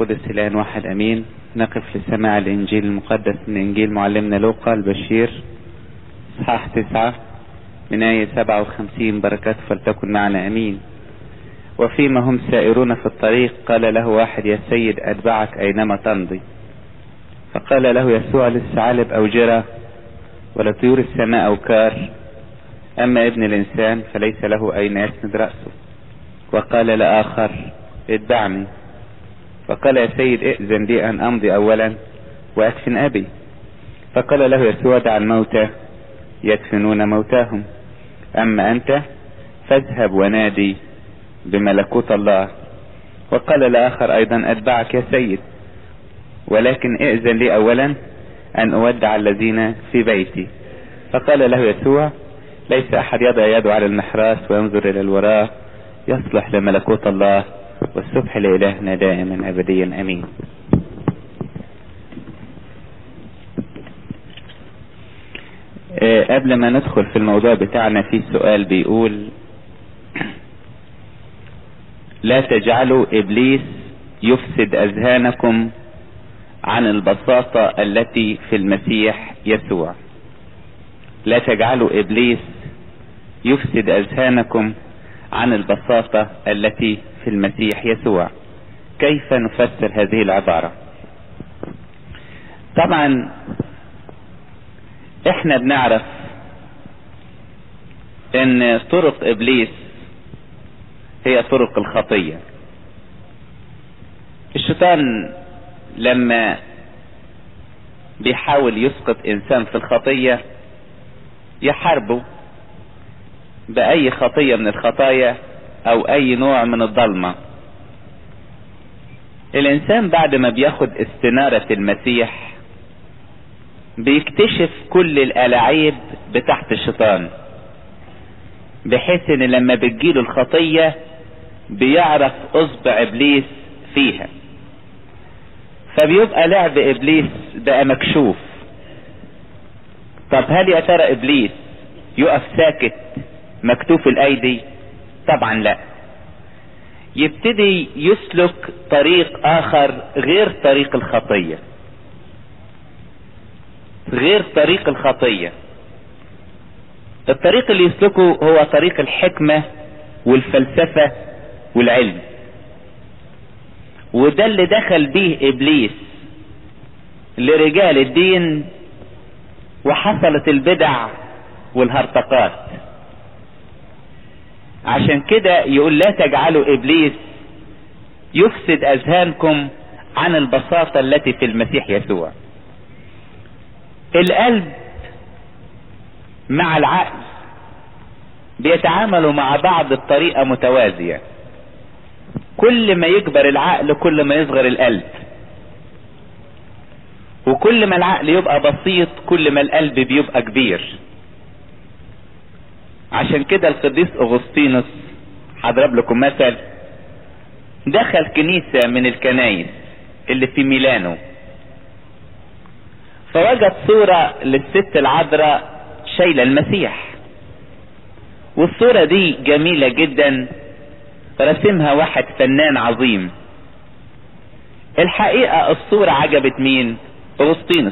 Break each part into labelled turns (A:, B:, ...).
A: القدس الآن واحد أمين نقف لسماع الإنجيل المقدس من إنجيل معلمنا لوقا البشير إصحاح تسعة من آية سبعة وخمسين بركات فلتكن معنا أمين وفيما هم سائرون في الطريق قال له واحد يا سيد أتبعك أينما تمضي فقال له يسوع للثعالب أوجرة ولطيور السماء أوكار أما ابن الإنسان فليس له أين يسند رأسه وقال لآخر اتبعني فقال يا سيد ائذن لي أن أمضي أولا وأدفن أبي فقال له يسوع دع الموتى يدفنون موتاهم أما أنت فاذهب ونادي بملكوت الله وقال لآخر أيضا أتبعك يا سيد ولكن ائذن لي أولا أن أودع الذين في بيتي فقال له يسوع ليس أحد يضع يده على المحراس وينظر إلى الوراء يصلح لملكوت الله والسبح لإلهنا دائما أبديا أمين أه قبل ما ندخل في الموضوع بتاعنا في سؤال بيقول لا تجعلوا إبليس يفسد أذهانكم عن البساطة التي في المسيح يسوع لا تجعلوا إبليس يفسد أذهانكم عن البساطة التي في المسيح يسوع كيف نفسر هذه العبارة طبعا احنا بنعرف ان طرق ابليس هي طرق الخطية الشيطان لما بيحاول يسقط انسان في الخطية يحاربه باي خطية من الخطايا او اي نوع من الظلمة الانسان بعد ما بياخد استنارة المسيح بيكتشف كل الالاعيب بتحت الشيطان بحيث ان لما بتجيله الخطية بيعرف اصبع ابليس فيها فبيبقى لعب ابليس بقى مكشوف طب هل يا ترى ابليس يقف ساكت مكتوف الايدي طبعا لا يبتدي يسلك طريق اخر غير طريق الخطية غير طريق الخطية الطريق اللي يسلكه هو طريق الحكمة والفلسفة والعلم وده اللي دخل به ابليس لرجال الدين وحصلت البدع والهرطقات عشان كده يقول لا تجعلوا ابليس يفسد اذهانكم عن البساطة التي في المسيح يسوع القلب مع العقل بيتعاملوا مع بعض بطريقة متوازية كل ما يكبر العقل كل ما يصغر القلب وكل ما العقل يبقى بسيط كل ما القلب بيبقى كبير عشان كده القديس اغسطينوس هضرب لكم مثل دخل كنيسة من الكنايس اللي في ميلانو فوجد صورة للست العذراء شايلة المسيح والصورة دي جميلة جدا رسمها واحد فنان عظيم الحقيقة الصورة عجبت مين اغسطينوس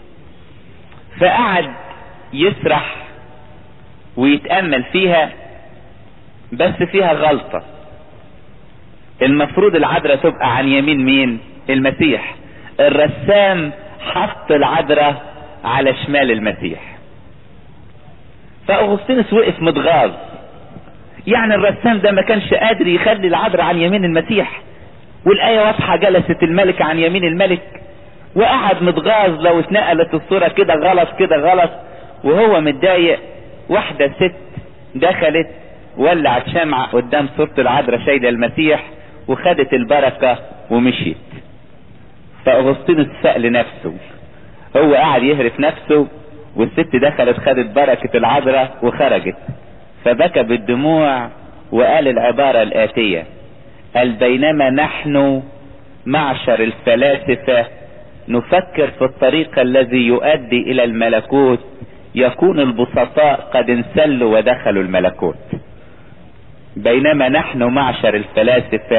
A: فقعد يسرح ويتأمل فيها بس فيها غلطة المفروض العذراء تبقى عن يمين مين المسيح الرسام حط العذراء على شمال المسيح فاغسطينوس وقف متغاظ يعني الرسام ده ما كانش قادر يخلي العذراء عن يمين المسيح والآية واضحة جلست الملك عن يمين الملك وقعد متغاظ لو اتنقلت الصورة كده غلط كده غلط وهو متضايق واحدة ست دخلت ولعت شمعة قدام صورة العذراء شايلة المسيح وخدت البركة ومشيت فاغسطينوس فاق لنفسه هو قاعد يهرف نفسه والست دخلت خدت بركة العذراء وخرجت فبكى بالدموع وقال العبارة الآتية قال بينما نحن معشر الفلاسفة نفكر في الطريق الذي يؤدي الى الملكوت يكون البسطاء قد انسلوا ودخلوا الملكوت بينما نحن معشر الفلاسفة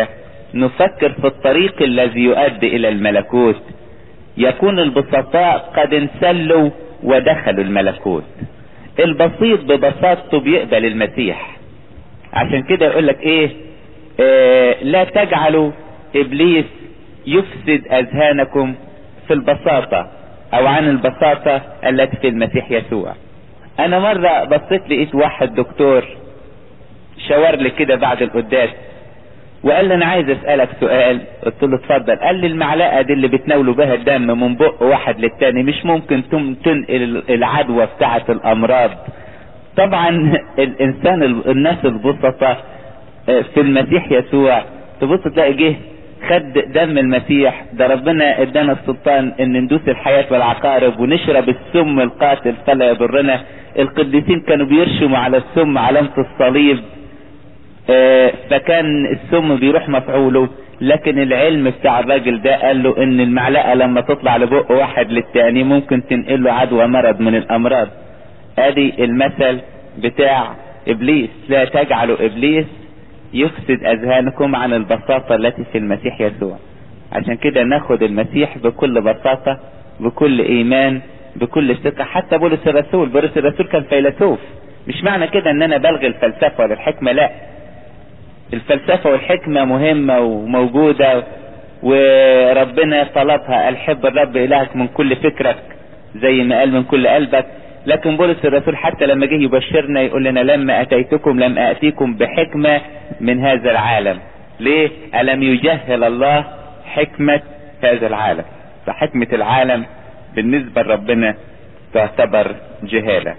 A: نفكر في الطريق الذي يؤدي الى الملكوت يكون البسطاء قد انسلوا ودخلوا الملكوت البسيط ببساطته بيقبل المسيح عشان كده يقول لك ايه آه لا تجعلوا ابليس يفسد اذهانكم في البساطة او عن البساطة التي في المسيح يسوع انا مرة بصيت لقيت واحد دكتور شاور لي كده بعد القداس وقال لي انا عايز اسالك سؤال قلت له اتفضل قال لي المعلقه دي اللي بتناولوا بها الدم من بق واحد للتاني مش ممكن تنقل العدوى بتاعه الامراض طبعا الانسان الناس البسطة في المسيح يسوع تبص تلاقي جه خد دم المسيح ده ربنا ادانا السلطان ان ندوس الحياة والعقارب ونشرب السم القاتل فلا يضرنا القديسين كانوا بيرشموا على السم علامة الصليب فكان السم بيروح مفعوله لكن العلم بتاع الراجل ده قال له ان المعلقة لما تطلع لبق واحد للتاني ممكن تنقل له عدوى مرض من الامراض ادي المثل بتاع ابليس لا تجعلوا ابليس يفسد اذهانكم عن البساطة التي في المسيح يسوع عشان كده ناخد المسيح بكل بساطة بكل ايمان بكل ثقة حتى بولس الرسول بولس الرسول كان فيلسوف مش معنى كده ان انا بلغي الفلسفة ولا الحكمة لا الفلسفة والحكمة مهمة وموجودة وربنا طلبها قال حب الرب الهك من كل فكرك زي ما قال من كل قلبك لكن بولس الرسول حتى لما جه يبشرنا يقول لنا لما اتيتكم لم اتيكم بحكمة من هذا العالم ليه الم يجهل الله حكمة هذا العالم فحكمة العالم بالنسبة لربنا تعتبر جهالة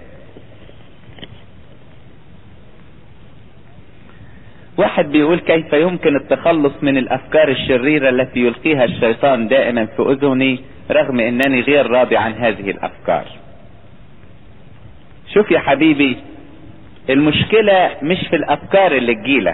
A: واحد بيقول كيف يمكن التخلص من الافكار الشريرة التي يلقيها الشيطان دائما في اذني رغم انني غير راضي عن هذه الافكار شوف يا حبيبي المشكلة مش في الافكار اللي تجيلك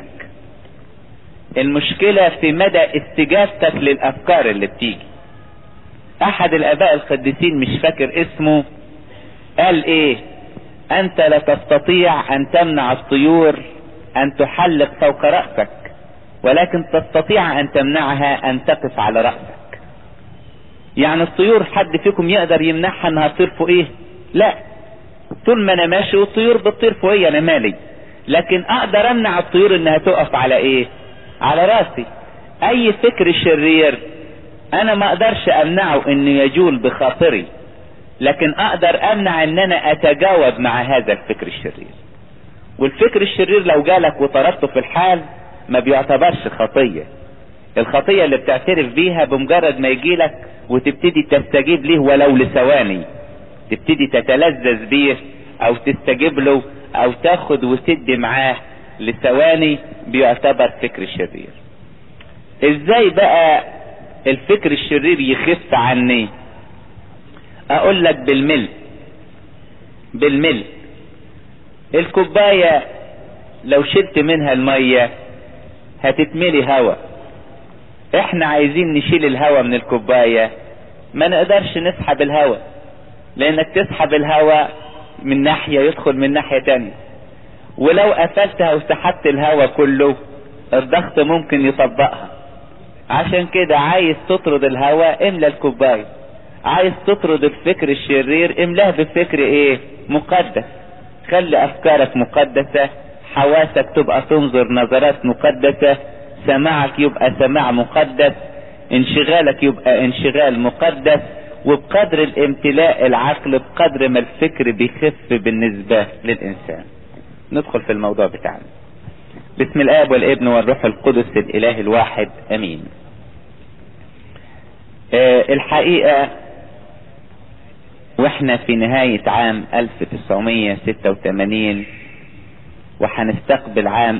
A: المشكلة في مدى استجابتك للافكار اللي بتيجي احد الاباء القديسين مش فاكر اسمه قال ايه انت لا تستطيع ان تمنع الطيور ان تحلق فوق رأسك ولكن تستطيع ان تمنعها ان تقف على رأسك يعني الطيور حد فيكم يقدر يمنعها انها تطير فوقيه لا طول ما انا ماشي والطيور بتطير فوقيه انا مالي لكن اقدر امنع الطيور انها تقف على ايه على راسي اي فكر شرير انا ما اقدرش امنعه انه يجول بخاطري لكن اقدر امنع ان انا اتجاوب مع هذا الفكر الشرير والفكر الشرير لو جالك وطردته في الحال ما بيعتبرش خطية الخطية اللي بتعترف بيها بمجرد ما يجيلك وتبتدي تستجيب ليه ولو لثواني تبتدي تتلذذ بيه او تستجيب له او تاخد وتدي معاه لثواني بيعتبر فكر شرير ازاي بقى الفكر الشرير يخف عني اقول لك بالملء بالملء الكوباية لو شلت منها المية هتتملي هوا احنا عايزين نشيل الهوا من الكوباية ما نقدرش نسحب الهوا لانك تسحب الهوا من ناحية يدخل من ناحية تانية ولو قفلتها وسحبت الهوا كله الضغط ممكن يطبقها عشان كده عايز تطرد الهوا املى الكوباية عايز تطرد الفكر الشرير املاه بفكر ايه مقدس خلي افكارك مقدسة حواسك تبقى تنظر نظرات مقدسة سماعك يبقى سماع مقدس انشغالك يبقى انشغال مقدس وبقدر الامتلاء العقل بقدر ما الفكر بيخف بالنسبة للانسان ندخل في الموضوع بتاعنا بسم الاب والابن والروح القدس الاله الواحد امين أه الحقيقة واحنا في نهاية عام 1986 وهنستقبل عام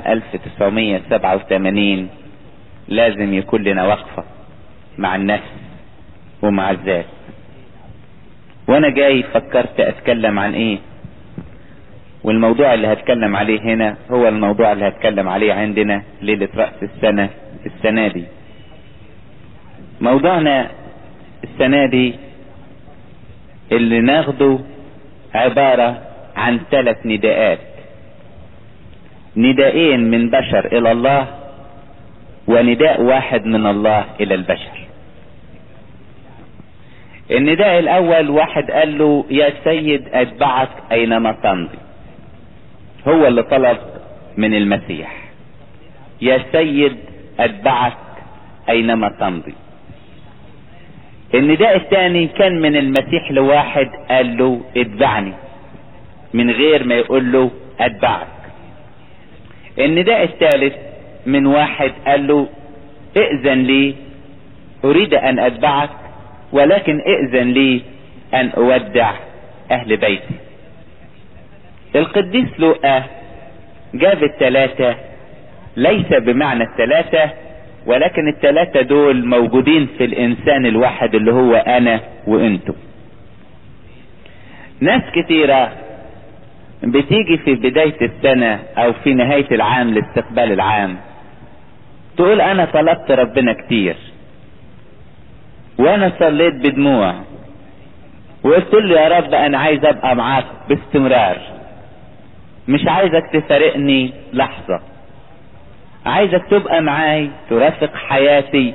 A: 1987 لازم يكون لنا وقفة مع النفس ومع الذات وانا جاي فكرت اتكلم عن ايه والموضوع اللي هتكلم عليه هنا هو الموضوع اللي هتكلم عليه عندنا ليلة رأس السنة السنة دي موضوعنا السنة دي اللي ناخده عبارة عن ثلاث نداءات ندائين من بشر الى الله ونداء واحد من الله الى البشر النداء الاول واحد قال له يا سيد اتبعك اينما تمضي هو اللي طلب من المسيح يا سيد اتبعك اينما تمضي النداء الثاني كان من المسيح لواحد قال له اتبعني من غير ما يقول له اتبعك النداء الثالث من واحد قال له ائذن لي اريد ان اتبعك ولكن ائذن لي ان اودع اهل بيتي القديس لوقا جاب الثلاثة ليس بمعنى الثلاثة ولكن الثلاثة دول موجودين في الانسان الواحد اللي هو انا وانتم ناس كتيرة بتيجي في بداية السنة او في نهاية العام لاستقبال العام تقول انا طلبت ربنا كتير وانا صليت بدموع وقلت له يا رب انا عايز ابقى معاك باستمرار مش عايزك تفارقني لحظة عايزك تبقى معاي ترافق حياتي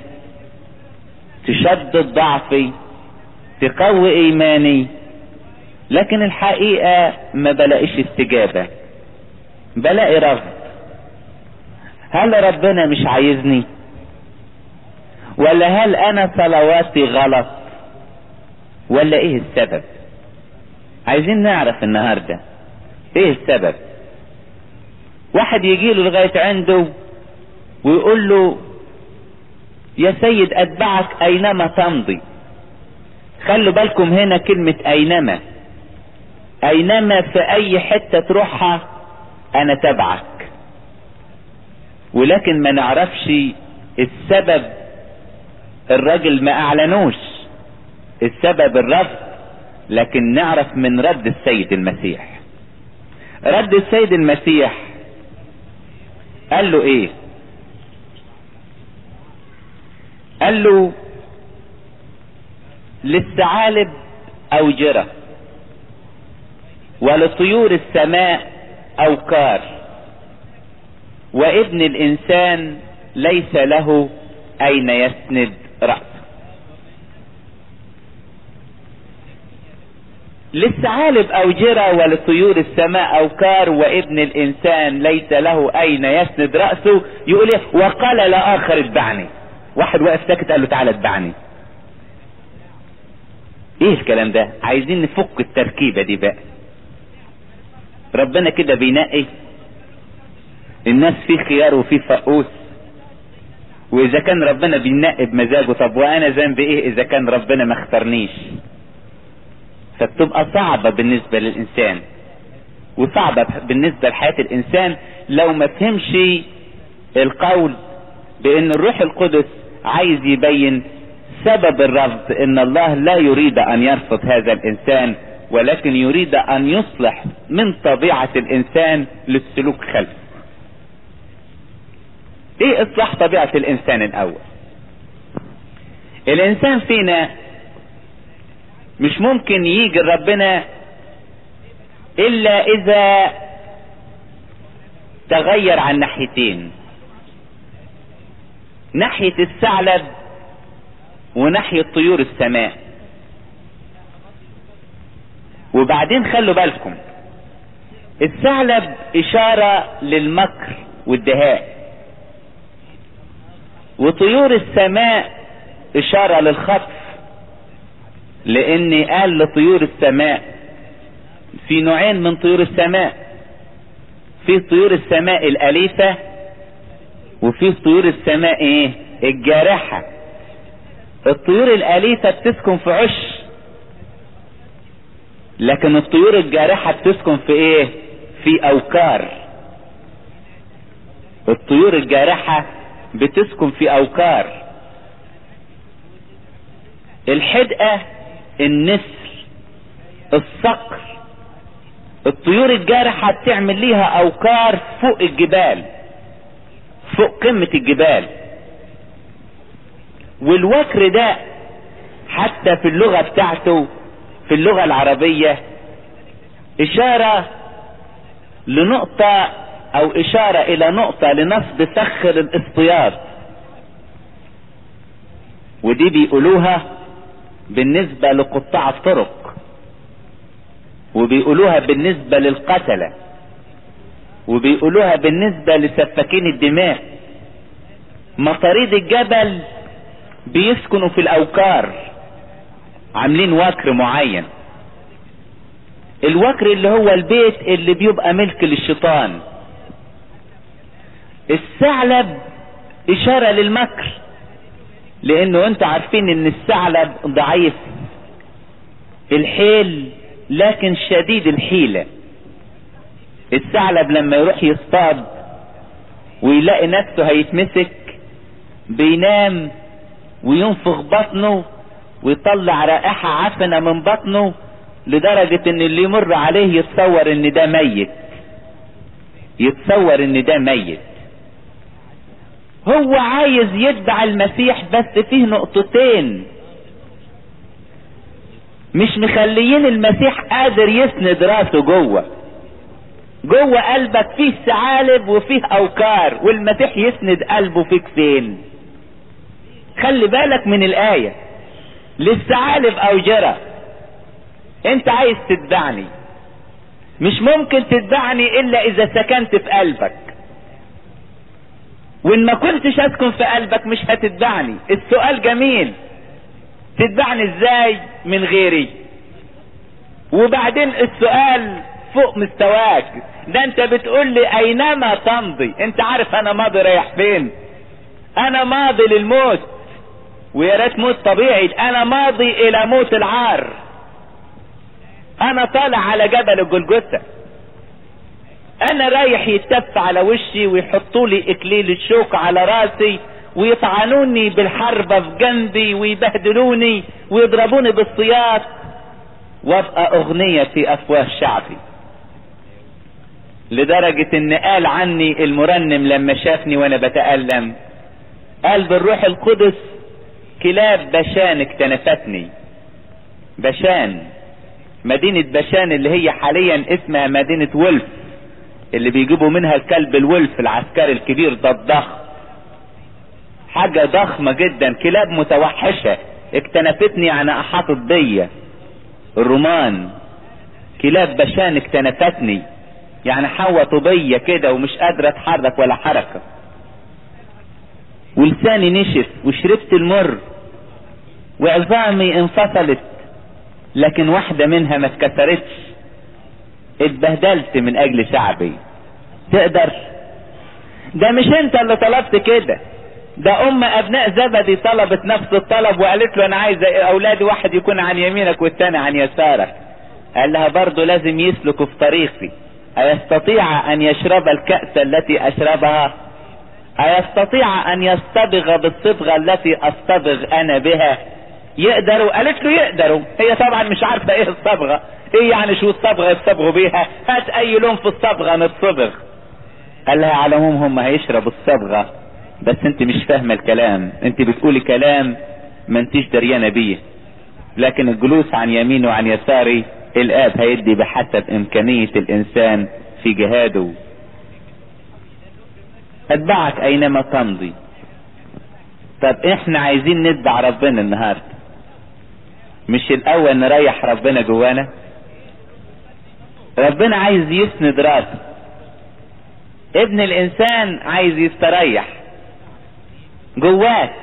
A: تشدد ضعفي تقوي ايماني لكن الحقيقة ما بلاقيش استجابة بلاقي رفض هل ربنا مش عايزني ولا هل انا صلواتي غلط ولا ايه السبب عايزين نعرف النهاردة ايه السبب واحد يجي له لغاية عنده ويقول له يا سيد اتبعك اينما تمضي خلوا بالكم هنا كلمة اينما اينما في اي حتة تروحها انا تبعك ولكن ما نعرفش السبب الراجل ما اعلنوش السبب الرفض لكن نعرف من رد السيد المسيح رد السيد المسيح قال له ايه قال له للثعالب اوجرة ولطيور السماء اوكار وابن الانسان ليس له اين يسند رأسه للثعالب اوجرة ولطيور السماء اوكار وابن الانسان ليس له اين يسند رأسه يقول ايه وقال لاخر اتبعني واحد واقف ساكت قال له تعالى اتبعني ايه الكلام ده عايزين نفك التركيبة دي بقى ربنا كده بينقي الناس فيه خيار وفيه فقوس واذا كان ربنا بينقي بمزاجه طب وانا ذنبي ايه اذا كان ربنا ما اختارنيش فبتبقى صعبة بالنسبة للانسان وصعبة بالنسبة لحياة الانسان لو ما فهمش القول بان الروح القدس عايز يبين سبب الرفض ان الله لا يريد ان يرفض هذا الانسان ولكن يريد ان يصلح من طبيعة الانسان للسلوك خلفه ايه اصلاح طبيعة الانسان الاول الانسان فينا مش ممكن يجي ربنا الا اذا تغير عن ناحيتين ناحية الثعلب وناحية طيور السماء وبعدين خلوا بالكم الثعلب اشارة للمكر والدهاء وطيور السماء اشارة للخطف لان قال لطيور السماء في نوعين من طيور السماء في طيور السماء الاليفة وفي طيور السماء ايه الجارحة الطيور الاليفة بتسكن في عش لكن الطيور الجارحة بتسكن في ايه في اوكار الطيور الجارحة بتسكن في اوكار الحدقة النسر الصقر الطيور الجارحة بتعمل ليها اوكار فوق الجبال فوق قمة الجبال والوكر ده حتى في اللغة بتاعته في اللغة العربية اشارة لنقطة او اشارة الى نقطة لنصب سخر الاصطياد ودي بيقولوها بالنسبة لقطاع الطرق وبيقولوها بالنسبة للقتلة وبيقولوها بالنسبة لسفاكين الدماء مطاريد الجبل بيسكنوا في الاوكار عاملين وكر معين الوكر اللي هو البيت اللي بيبقى ملك للشيطان الثعلب اشارة للمكر لانه انتوا عارفين ان الثعلب ضعيف الحيل لكن شديد الحيلة الثعلب لما يروح يصطاد ويلاقي نفسه هيتمسك بينام وينفخ بطنه ويطلع رائحة عفنة من بطنه لدرجة ان اللي يمر عليه يتصور ان ده ميت يتصور ان ده ميت هو عايز يتبع المسيح بس فيه نقطتين مش مخليين المسيح قادر يسند راسه جوه جوه قلبك فيه ثعالب وفيه اوكار والمسيح يسند قلبه فيك فين خلي بالك من الايه للثعالب اوجره انت عايز تتبعني مش ممكن تتبعني الا اذا سكنت في قلبك وان ما كنتش اسكن في قلبك مش هتتبعني السؤال جميل تتبعني ازاي من غيري وبعدين السؤال فوق مستواك ده انت بتقول لي اينما تمضي انت عارف انا ماضي رايح فين انا ماضي للموت ويا ريت موت طبيعي انا ماضي الى موت العار انا طالع على جبل الجلجثه انا رايح يتف على وشي ويحطوا لي اكليل الشوك على راسي ويطعنوني بالحربة في جنبي ويبهدلوني ويضربوني بالسياط وابقى اغنية في افواه شعبي لدرجة ان قال عني المرنم لما شافني وانا بتألم قال بالروح القدس كلاب بشان اكتنفتني بشان مدينة بشان اللي هي حاليا اسمها مدينة ولف اللي بيجيبوا منها الكلب الولف العسكري الكبير ده الضخم حاجة ضخمة جدا كلاب متوحشة اكتنفتني يعني احاطت بيا الرومان كلاب بشان اكتنفتني يعني حوطوا بيا كده ومش قادرة اتحرك ولا حركة ولساني نشف وشربت المر وعظامي انفصلت لكن واحدة منها ما اتكسرتش اتبهدلت من اجل شعبي تقدر ده مش انت اللي طلبت كده ده ام ابناء زبدي طلبت نفس الطلب وقالت له انا عايزه اولادي واحد يكون عن يمينك والتاني عن يسارك قال لها برضه لازم يسلكوا في طريقي ايستطيع ان يشرب الكأس التي اشربها ايستطيع ان يصطبغ بالصبغة التي اصطبغ انا بها يقدروا قالت له يقدروا هي طبعا مش عارفة ايه الصبغة ايه يعني شو الصبغة يصطبغوا بيها هات اي لون في الصبغة نتصبغ قال لها على العموم هم هيشربوا الصبغة بس انت مش فاهمة الكلام انت بتقولي كلام ما انتيش دريانة بيه لكن الجلوس عن يميني وعن يساري الاب هيدي بحسب امكانية الانسان في جهاده اتبعك اينما تمضي طب احنا عايزين نتبع ربنا النهاردة مش الاول نريح ربنا جوانا ربنا عايز يسند راسه ابن الانسان عايز يستريح جواك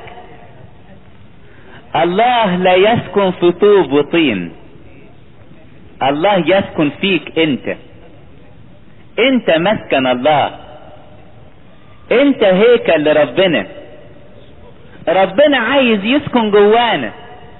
A: الله لا يسكن في طوب وطين الله يسكن فيك انت انت مسكن الله انت هيكل لربنا ربنا عايز يسكن جوانا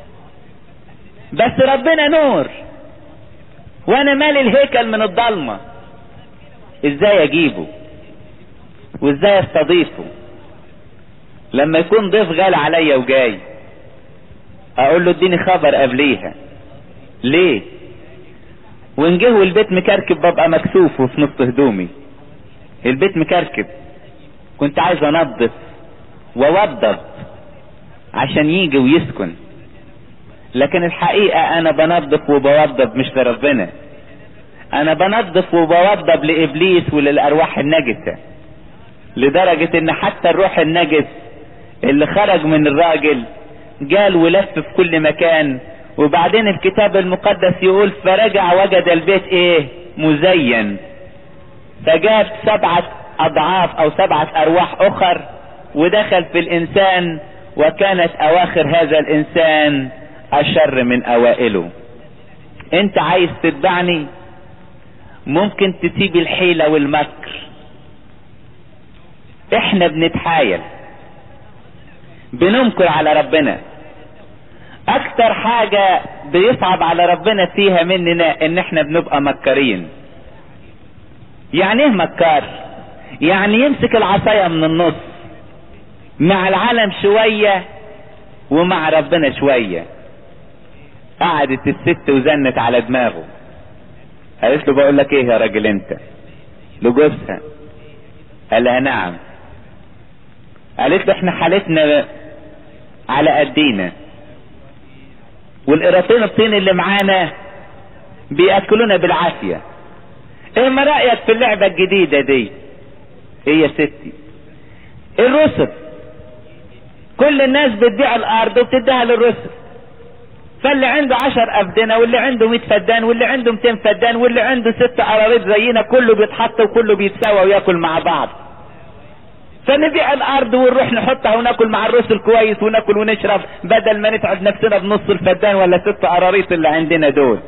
A: بس ربنا نور وانا مالي الهيكل من الضلمه ازاي اجيبه وازاي استضيفه لما يكون ضيف غالي عليا وجاي اقول له اديني خبر قبليها ليه وان جه والبيت مكركب ببقى مكسوف وفي نص هدومي البيت مكركب كنت عايز انظف ووضب عشان يجي ويسكن لكن الحقيقة انا بنظف وبوضب مش لربنا انا بنظف وبوضب لابليس وللارواح النجسة لدرجة ان حتى الروح النجس اللي خرج من الراجل جال ولف في كل مكان وبعدين الكتاب المقدس يقول فرجع وجد البيت ايه مزين فجاب سبعة اضعاف او سبعة ارواح اخر ودخل في الانسان وكانت اواخر هذا الانسان اشر من اوائله انت عايز تتبعني ممكن تسيب الحيلة والمكر احنا بنتحايل بننكر على ربنا اكتر حاجة بيصعب على ربنا فيها مننا ان احنا بنبقى مكارين يعني ايه مكار يعني يمسك العصاية من النص مع العالم شوية ومع ربنا شوية قعدت الست وزنت على دماغه قالت له بقول لك ايه يا راجل انت لجوزها قال لها نعم قالت له احنا حالتنا على قدينا والقراطين الطين اللي معانا بياكلونا بالعافيه ايه ما رايك في اللعبه الجديده دي ايه يا ستي الرسل كل الناس بتبيع الارض وبتديها للرسل فاللي عنده عشر افدنة واللي عنده مئة فدان واللي عنده 200 فدان واللي عنده ست قراريط زينا كله بيتحط وكله بيتساوى وياكل مع بعض فنبيع الارض ونروح نحطها وناكل مع الرسل كويس وناكل ونشرب بدل ما نتعب نفسنا بنص الفدان ولا ست قراريط اللي عندنا دول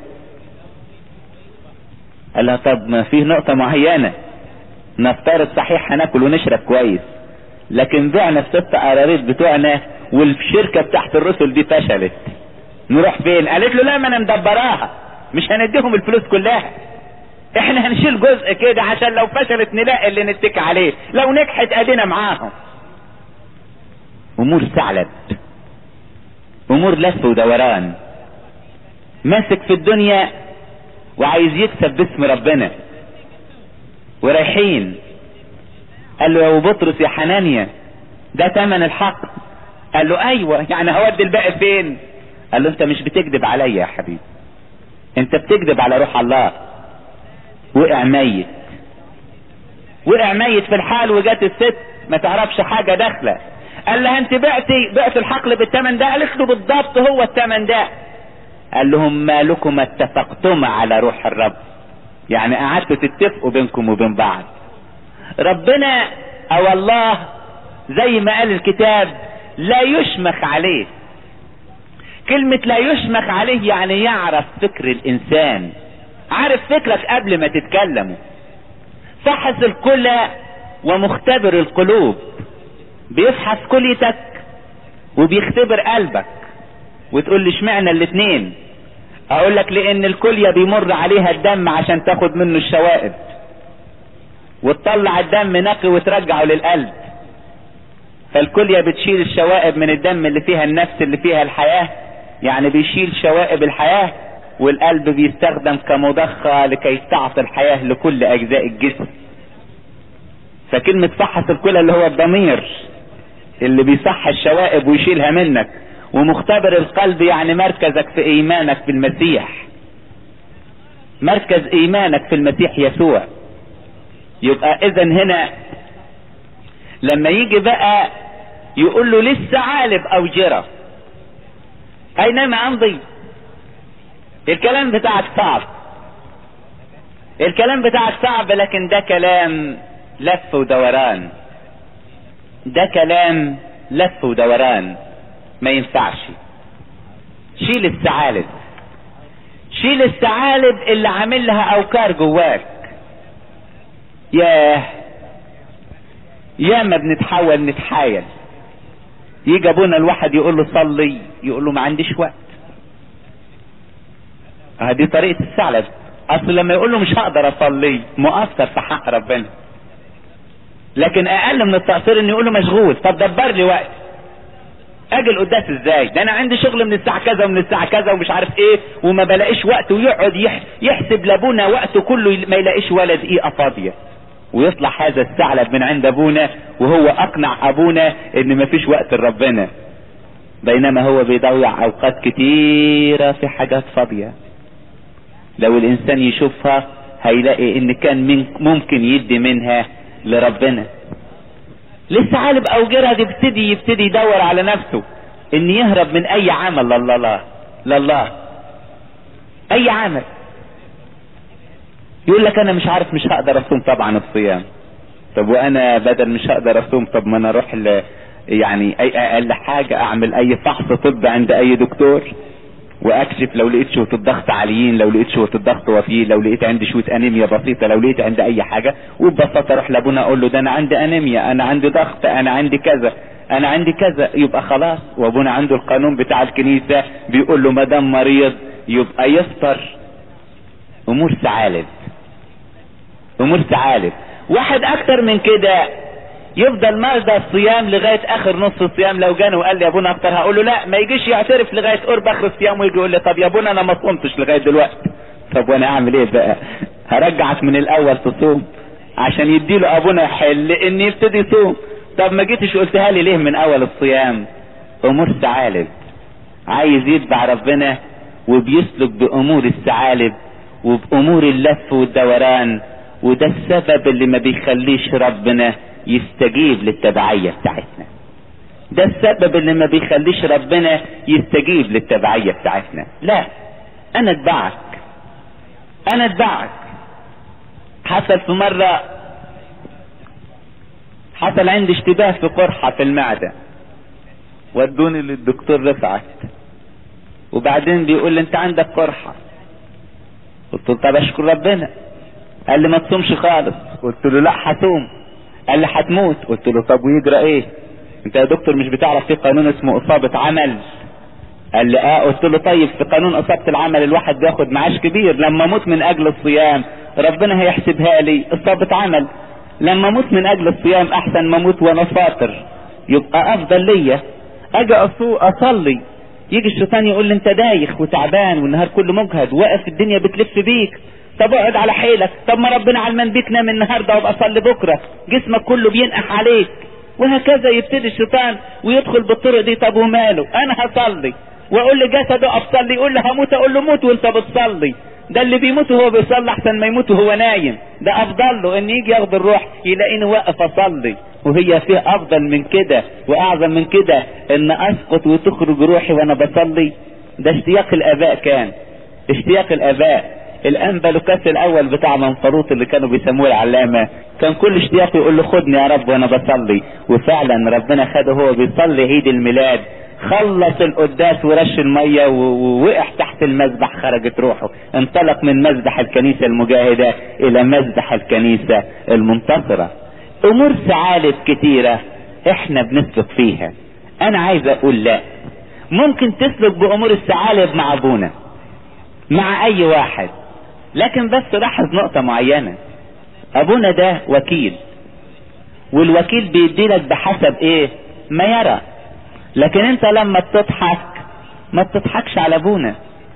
A: قال لها طب ما فيه نقطة معينة نفترض صحيح هناكل ونشرب كويس لكن بعنا الست قراريط بتوعنا والشركة بتاعت الرسل دي فشلت نروح فين قالت له لا ما انا مدبراها مش هنديهم الفلوس كلها احنا هنشيل جزء كده عشان لو فشلت نلاقي اللي نتكي عليه لو نجحت ادينا معاهم امور ثعلب امور لف ودوران ماسك في الدنيا وعايز يكسب باسم ربنا ورايحين قال له يا ابو بطرس يا حنانيا ده تمن الحق قال له ايوه يعني هودي الباقي فين قال له انت مش بتكذب عليا يا حبيبي انت بتكذب على روح الله وقع ميت وقع ميت في الحال وجات الست ما تعرفش حاجة داخلة قال لها انت بعتي بعت الحقل بالثمن ده قالت له بالضبط هو الثمن ده قال لهم ما لكم اتفقتما على روح الرب يعني قعدتوا تتفقوا بينكم وبين بعض ربنا او الله زي ما قال الكتاب لا يشمخ عليه كلمة لا يشمخ عليه يعني يعرف فكر الانسان عارف فكرك قبل ما تتكلمه فحص الكلى ومختبر القلوب بيفحص كليتك وبيختبر قلبك وتقول لي اشمعنى الاتنين اقول لك لان الكلية بيمر عليها الدم عشان تاخد منه الشوائب وتطلع الدم نقي وترجعه للقلب فالكلية بتشيل الشوائب من الدم اللي فيها النفس اللي فيها الحياة يعني بيشيل شوائب الحياة والقلب بيستخدم كمضخة لكي تعطي الحياة لكل اجزاء الجسم فكلمة فحص الكلى اللي هو الضمير اللي بيصح الشوائب ويشيلها منك ومختبر القلب يعني مركزك في ايمانك في المسيح مركز ايمانك في المسيح يسوع يبقى اذا هنا لما يجي بقى يقول له لسه عالب او جرى اينما امضي الكلام بتاعك صعب الكلام بتاعك صعب لكن ده كلام لف ودوران ده كلام لف ودوران ما ينفعش شيل الثعالب شيل الثعالب اللي عامل لها اوكار جواك ياه يا ما بنتحاول نتحايل يجي ابونا الواحد يقول له صلي يقول له ما عنديش وقت هذه طريقة الثعلب اصل لما يقول له مش هقدر اصلي مؤثر في حق ربنا لكن اقل من التقصير انه يقول له مشغول طب دبر لي وقت اجي القداس ازاي ده انا عندي شغل من الساعة كذا ومن الساعة كذا ومش عارف ايه وما بلاقيش وقت ويقعد يحسب لابونا وقته كله ما يلاقيش ولا دقيقة فاضية ويطلع هذا الثعلب من عند ابونا وهو اقنع ابونا ان مفيش وقت لربنا بينما هو بيضيع اوقات كتيرة في حاجات فاضية لو الانسان يشوفها هيلاقي ان كان ممكن يدي منها لربنا لسه عالب او جرى يبتدي يبتدي يدور على نفسه ان يهرب من اي عمل لله لله اي عمل يقول لك انا مش عارف مش هقدر اصوم طبعا الصيام طب وانا بدل مش هقدر اصوم طب ما انا اروح ل... يعني اي اقل حاجة اعمل اي فحص طب عند اي دكتور واكشف لو لقيت شوية الضغط عاليين لو لقيت شوية الضغط وفيه لو لقيت عندي شوية انيميا بسيطة لو لقيت عندي اي حاجة وببساطة اروح لابونا اقول له ده انا عندي انيميا انا عندي ضغط انا عندي كذا انا عندي كذا يبقى خلاص وابونا عنده القانون بتاع الكنيسة بيقول له ما دام مريض يبقى يفطر امور ثعالب امور ثعالب واحد اكتر من كده يفضل مرضى الصيام لغاية اخر نص الصيام لو جاني وقال لي يا ابونا افطر هقول له لا ما يجيش يعترف لغاية قرب اخر الصيام ويجي يقول لي طب يا ابونا انا ما صمتش لغاية دلوقتي طب وانا اعمل ايه بقى هرجعك من الاول تصوم عشان يديله ابونا حل ان يبتدي يصوم طب ما جيتش قلتها لي ليه من اول الصيام امور ثعالب عايز يتبع ربنا وبيسلك بامور الثعالب وبامور اللف والدوران وده السبب اللي ما بيخليش ربنا يستجيب للتبعية بتاعتنا ده السبب اللي ما بيخليش ربنا يستجيب للتبعية بتاعتنا لا انا اتبعك انا اتبعك حصل في مرة حصل عندي اشتباه في قرحة في المعدة ودوني للدكتور رفعت وبعدين بيقول لي انت عندك قرحة قلت له طب اشكر ربنا قال لي ما تصومش خالص قلت له لا هصوم قال لي هتموت قلت له طب ويجرى ايه انت يا دكتور مش بتعرف في قانون اسمه اصابة عمل قال لي اه قلت له طيب في قانون اصابة العمل الواحد بياخد معاش كبير لما اموت من اجل الصيام ربنا هيحسبها لي اصابة عمل لما اموت من اجل الصيام احسن ما اموت وانا فاطر يبقى افضل ليا اجي اصلي يجي الشيطان يقول لي انت دايخ وتعبان والنهار كله مجهد واقف الدنيا بتلف بيك طب اقعد على حيلك طب ما ربنا علمان بيك نام النهارده وابقى صلي بكره جسمك كله بينقح عليك وهكذا يبتدي الشيطان ويدخل بالطرق دي طب وماله انا هصلي واقول لجسده اقف صلي يقول له هموت اقول له موت وانت بتصلي ده اللي بيموت وهو بيصلي احسن ما يموت وهو نايم ده افضل له ان يجي ياخد الروح يلاقيني واقف اصلي وهي فيه افضل من كده واعظم من كده ان اسقط وتخرج روحي وانا بصلي ده اشتياق الاباء كان اشتياق الاباء الانبا لوكاس الاول بتاع منفروط اللي كانوا بيسموه العلامة كان كل اشتياقه يقول له خدني يا رب وانا بصلي وفعلا ربنا خده هو بيصلي عيد الميلاد خلص القداس ورش المية ووقع تحت المذبح خرجت روحه انطلق من مذبح الكنيسة المجاهدة الى مذبح الكنيسة المنتصرة امور ثعالب كتيرة احنا بنسلك فيها انا عايز اقول لا ممكن تسلك بامور الثعالب مع ابونا مع اي واحد لكن بس لاحظ نقطة معينة ابونا ده وكيل والوكيل بيديلك بحسب ايه ما يرى لكن انت لما بتضحك ما بتضحكش على ابونا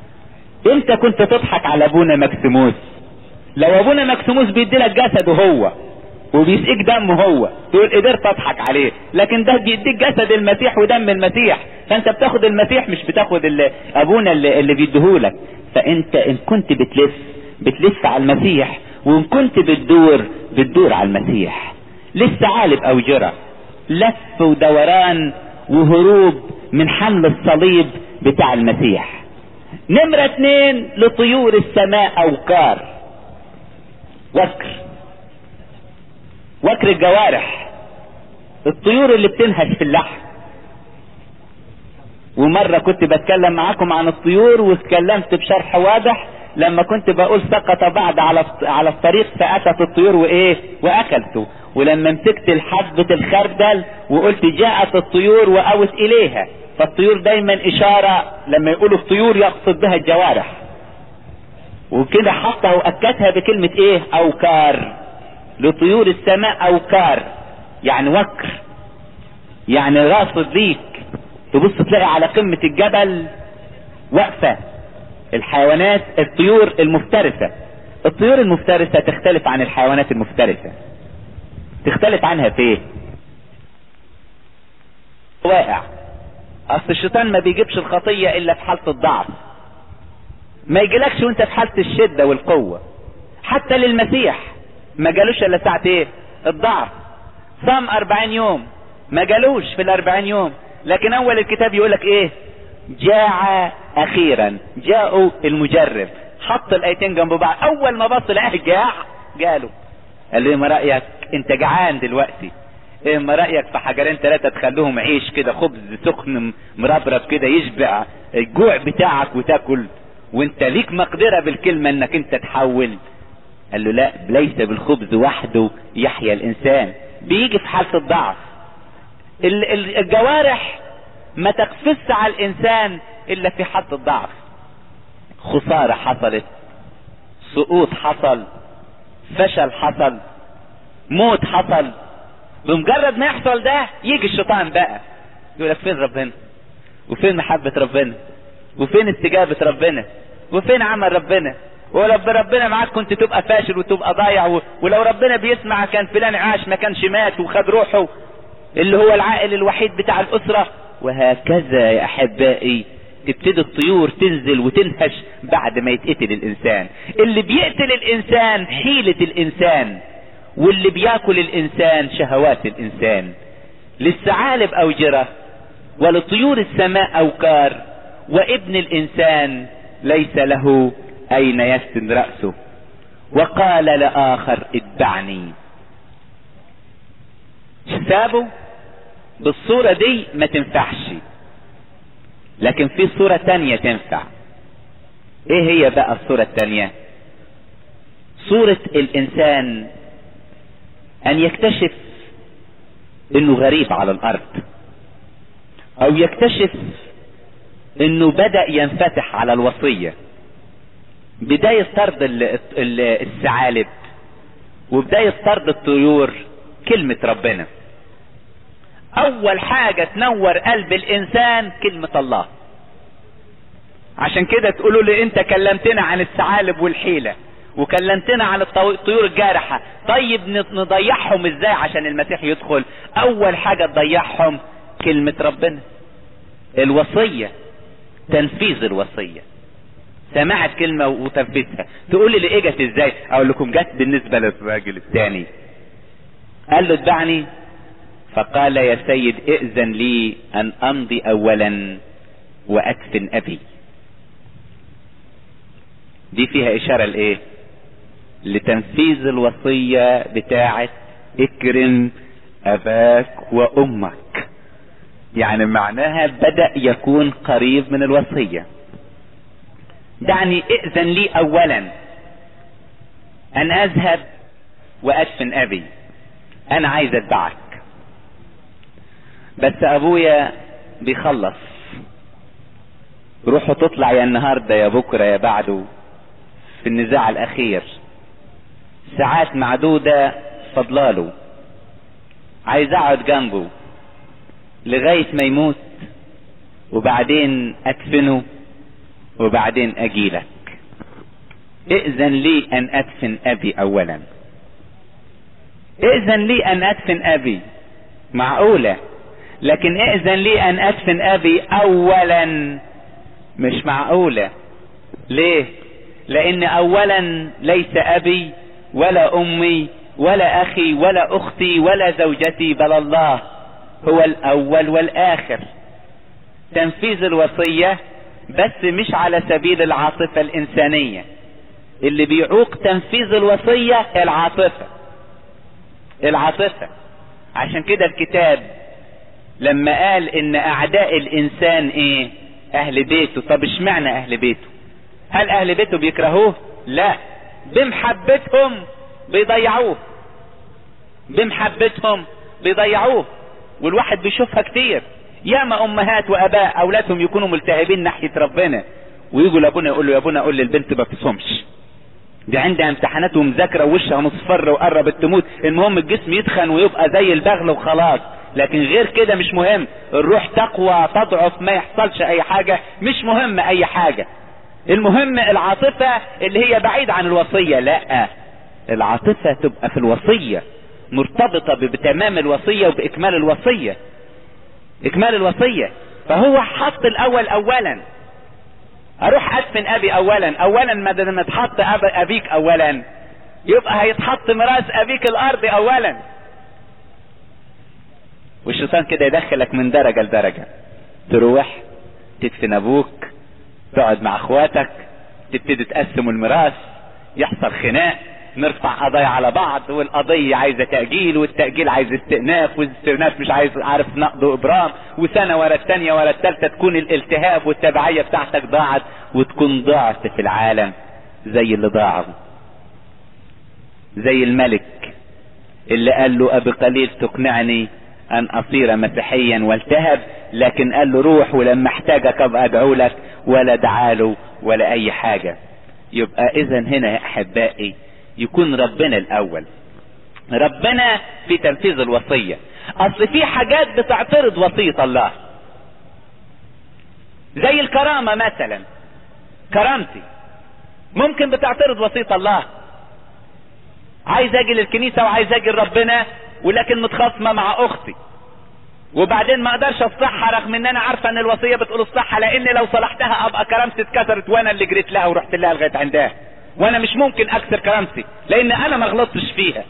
A: انت كنت تضحك على ابونا مكسيموس لو ابونا مكسيموس بيديلك جسده هو وبيسقيك دمه هو تقول قدرت اضحك عليه لكن ده بيديك جسد المسيح ودم المسيح فانت بتاخد المسيح مش بتاخد اللي ابونا اللي, اللي بيديهولك فانت ان كنت بتلف بتلف على المسيح وان كنت بتدور بتدور على المسيح لسه عالب او جرى لف ودوران وهروب من حمل الصليب بتاع المسيح نمرة اتنين لطيور السماء اوكار وكر وكر الجوارح الطيور اللي بتنهش في اللحم ومرة كنت بتكلم معاكم عن الطيور واتكلمت بشرح واضح لما كنت بقول سقط بعد على على الطريق فاتت الطيور وايه واكلته ولما مسكت الحبة الخردل وقلت جاءت الطيور واوت اليها فالطيور دايما اشارة لما يقولوا الطيور يقصد بها الجوارح وكده حطها واكدها بكلمة ايه اوكار لطيور السماء اوكار يعني وكر يعني راصد ليك تبص تلاقي على قمة الجبل واقفة الحيوانات الطيور المفترسة الطيور المفترسة تختلف عن الحيوانات المفترسة تختلف عنها في ايه واقع اصل الشيطان ما بيجيبش الخطية الا في حالة الضعف ما يجيلكش وانت في حالة الشدة والقوة حتى للمسيح ما جالوش الا ساعة ايه الضعف صام اربعين يوم ما جالوش في الاربعين يوم لكن اول الكتاب يقولك ايه جاع اخيرا جاءوا المجرب حط الايتين جنب بعض اول ما بص لقاه جاع جاله قال له ايه ما رايك انت جعان دلوقتي ايه ما رايك في حجرين ثلاثه تخلوهم عيش كده خبز سخن مربرب كده يشبع الجوع بتاعك وتاكل وانت ليك مقدره بالكلمه انك انت تحول قال له لا ليس بالخبز وحده يحيا الانسان بيجي في حاله الضعف الجوارح ما تقفز على الانسان الا في حالة الضعف خسارة حصلت سقوط حصل فشل حصل موت حصل بمجرد ما يحصل ده يجي الشيطان بقى يقول لك فين ربنا وفين محبة ربنا وفين استجابة ربنا وفين عمل ربنا ولو ربنا معاك كنت تبقى فاشل وتبقى ضايع و... ولو ربنا بيسمع كان فلان عاش ما كانش مات وخد روحه اللي هو العائل الوحيد بتاع الاسرة وهكذا يا احبائي تبتدي الطيور تنزل وتنهش بعد ما يتقتل الانسان اللي بيقتل الانسان حيلة الانسان واللي بياكل الانسان شهوات الانسان للثعالب اوجرة ولطيور السماء اوكار وابن الانسان ليس له اين يسند رأسه وقال لاخر اتبعني سابه بالصورة دي ما تنفعش لكن في صورة تانية تنفع ايه هي بقى الصورة التانية صورة الانسان ان يكتشف انه غريب على الارض او يكتشف انه بدأ ينفتح على الوصية بداية طرد الثعالب وبداية طرد الطيور كلمة ربنا اول حاجة تنور قلب الانسان كلمة الله عشان كده تقولوا لي انت كلمتنا عن الثعالب والحيلة وكلمتنا عن الطيور الجارحة طيب نضيعهم ازاي عشان المسيح يدخل اول حاجة تضيعهم كلمة ربنا الوصية تنفيذ الوصية سمعت كلمة وتنفيذها تقول لي ليه جت ازاي اقول لكم جت بالنسبة للراجل الثاني قال له اتبعني فقال يا سيد ائذن لي ان امضي اولا واكفن ابي دي فيها اشارة لايه لتنفيذ الوصية بتاعة اكرم اباك وامك يعني معناها بدأ يكون قريب من الوصية دعني ائذن لي اولا ان اذهب وادفن ابي انا عايز اتبعك بس ابويا بيخلص روحوا تطلع يا النهاردة يا بكرة يا بعده في النزاع الاخير ساعات معدودة فضلاله عايز اقعد جنبه لغاية ما يموت وبعدين ادفنه وبعدين اجيلك ائذن لي ان ادفن ابي اولا ائذن لي ان ادفن ابي معقولة لكن ائذن لي ان ادفن ابي اولا مش معقولة ليه لان اولا ليس ابي ولا امي ولا اخي ولا اختي ولا زوجتي بل الله هو الاول والاخر تنفيذ الوصية بس مش على سبيل العاطفة الانسانية اللي بيعوق تنفيذ الوصية العاطفة العاطفة عشان كده الكتاب لما قال ان اعداء الانسان ايه اهل بيته طب اشمعنى اهل بيته هل اهل بيته بيكرهوه لا بمحبتهم بيضيعوه بمحبتهم بيضيعوه والواحد بيشوفها كتير ياما امهات واباء اولادهم يكونوا ملتهبين ناحية ربنا ويجوا لابونا يقول له يا ابونا قول للبنت ما تصومش دي عندها امتحانات ومذاكرة ووشها مصفر وقربت تموت المهم الجسم يتخن ويبقى زي البغل وخلاص لكن غير كده مش مهم الروح تقوى تضعف ما يحصلش اي حاجة مش مهم اي حاجة المهم العاطفة اللي هي بعيد عن الوصية لا العاطفة تبقى في الوصية مرتبطة بتمام الوصية وبإكمال الوصية إكمال الوصية فهو حط الأول أولا أروح أدفن أبي أولا أولا ما لما تحط أب أبيك أولا يبقى هيتحط ميراث أبيك الأرض أولا والشيطان كده يدخلك من درجة لدرجة تروح تدفن ابوك تقعد مع اخواتك تبتدي تقسموا الميراث يحصل خناق نرفع قضايا على بعض والقضية عايزة تأجيل والتأجيل عايز استئناف والاستئناف مش عايز عارف نقض وإبرام وسنة ورا الثانية ورا الثالثة تكون الالتهاب والتبعية بتاعتك ضاعت وتكون ضعت في العالم زي اللي ضاعوا زي الملك اللي قال له أبي قليل تقنعني أن أصير مسيحيا والتهب لكن قال له روح ولما احتاجك أبقى أدعو لك ولا دعاله ولا أي حاجة يبقى إذا هنا يا أحبائي يكون ربنا الاول ربنا في تنفيذ الوصية اصل في حاجات بتعترض وصية الله زي الكرامة مثلا كرامتي ممكن بتعترض وصية الله عايز اجي للكنيسة وعايز اجي لربنا ولكن متخاصمة مع اختي وبعدين ما اقدرش اصلحها رغم ان انا عارفه ان الوصيه بتقول اصلحها لان لو صلحتها ابقى كرامتي اتكسرت وانا اللي جريت لها ورحت لها لغايه عندها وانا مش ممكن اكسر كرامتي لان انا ما غلطتش فيها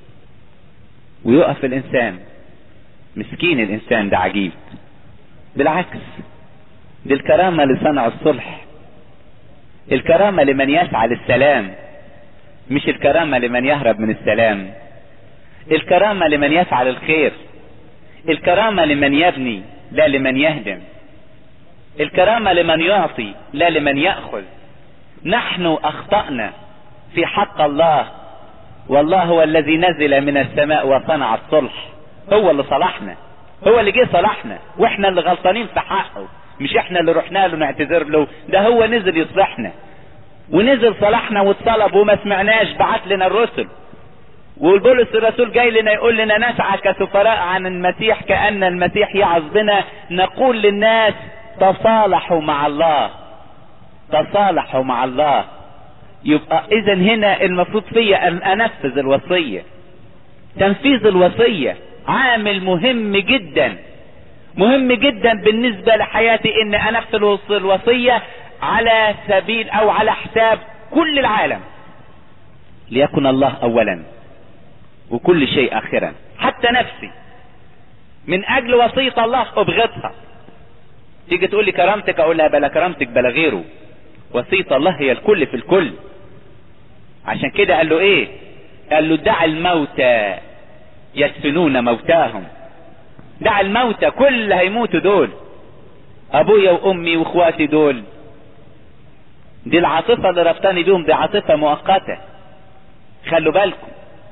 A: ويقف الانسان مسكين الانسان ده عجيب بالعكس دي الكرامة لصنع الصلح الكرامة لمن يسعى للسلام مش الكرامة لمن يهرب من السلام الكرامة لمن يفعل الخير الكرامة لمن يبني لا لمن يهدم الكرامة لمن يعطي لا لمن يأخذ نحن اخطأنا في حق الله والله هو الذي نزل من السماء وصنع الصلح هو اللي صلحنا هو اللي جه صلحنا واحنا اللي غلطانين في حقه مش احنا اللي رحنا له نعتذر له ده هو نزل يصلحنا ونزل صلحنا واتصلب وما سمعناش بعت لنا الرسل والبولس الرسول جاي لنا يقول لنا نسعى كسفراء عن المسيح كأن المسيح يعظ بنا نقول للناس تصالحوا مع الله تصالحوا مع الله يبقى اذا هنا المفروض فيا ان انفذ الوصية تنفيذ الوصية عامل مهم جدا مهم جدا بالنسبة لحياتي ان انفذ الوصية على سبيل او على حساب كل العالم ليكن الله اولا وكل شيء اخرا حتى نفسي من اجل وصية الله ابغضها تيجي تقول لي كرامتك اقول لها بلا كرامتك بلا غيره وصية الله هي الكل في الكل عشان كده قال له ايه قال له دع الموتى يدفنون موتاهم دع الموتى كل اللي هيموتوا دول ابويا وامي واخواتي دول دي العاطفة اللي ربطاني بيهم دي عاطفة مؤقتة خلوا بالكم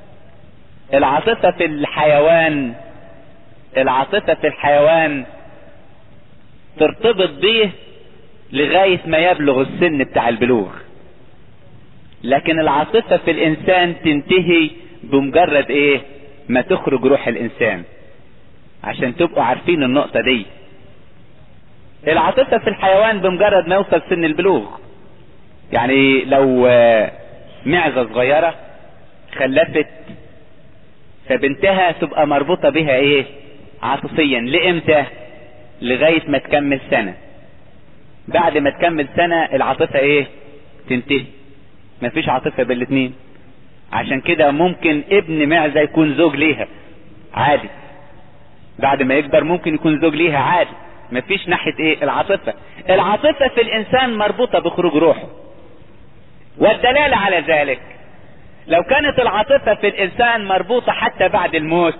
A: العاطفة في الحيوان العاطفة في الحيوان ترتبط بيه لغاية ما يبلغ السن بتاع البلوغ لكن العاطفة في الانسان تنتهي بمجرد ايه ما تخرج روح الانسان عشان تبقوا عارفين النقطة دي العاطفة في الحيوان بمجرد ما يوصل سن البلوغ يعني لو معزة صغيرة خلفت فبنتها تبقى مربوطة بها ايه عاطفيا لامتى لغاية ما تكمل سنة بعد ما تكمل سنة العاطفة ايه تنتهي مفيش عاطفة بين الاتنين عشان كده ممكن ابن معزة يكون زوج ليها عادي بعد ما يكبر ممكن يكون زوج ليها عادي مفيش ناحية ايه العاطفة العاطفة في الانسان مربوطة بخروج روحه والدلالة على ذلك لو كانت العاطفة في الانسان مربوطة حتى بعد الموت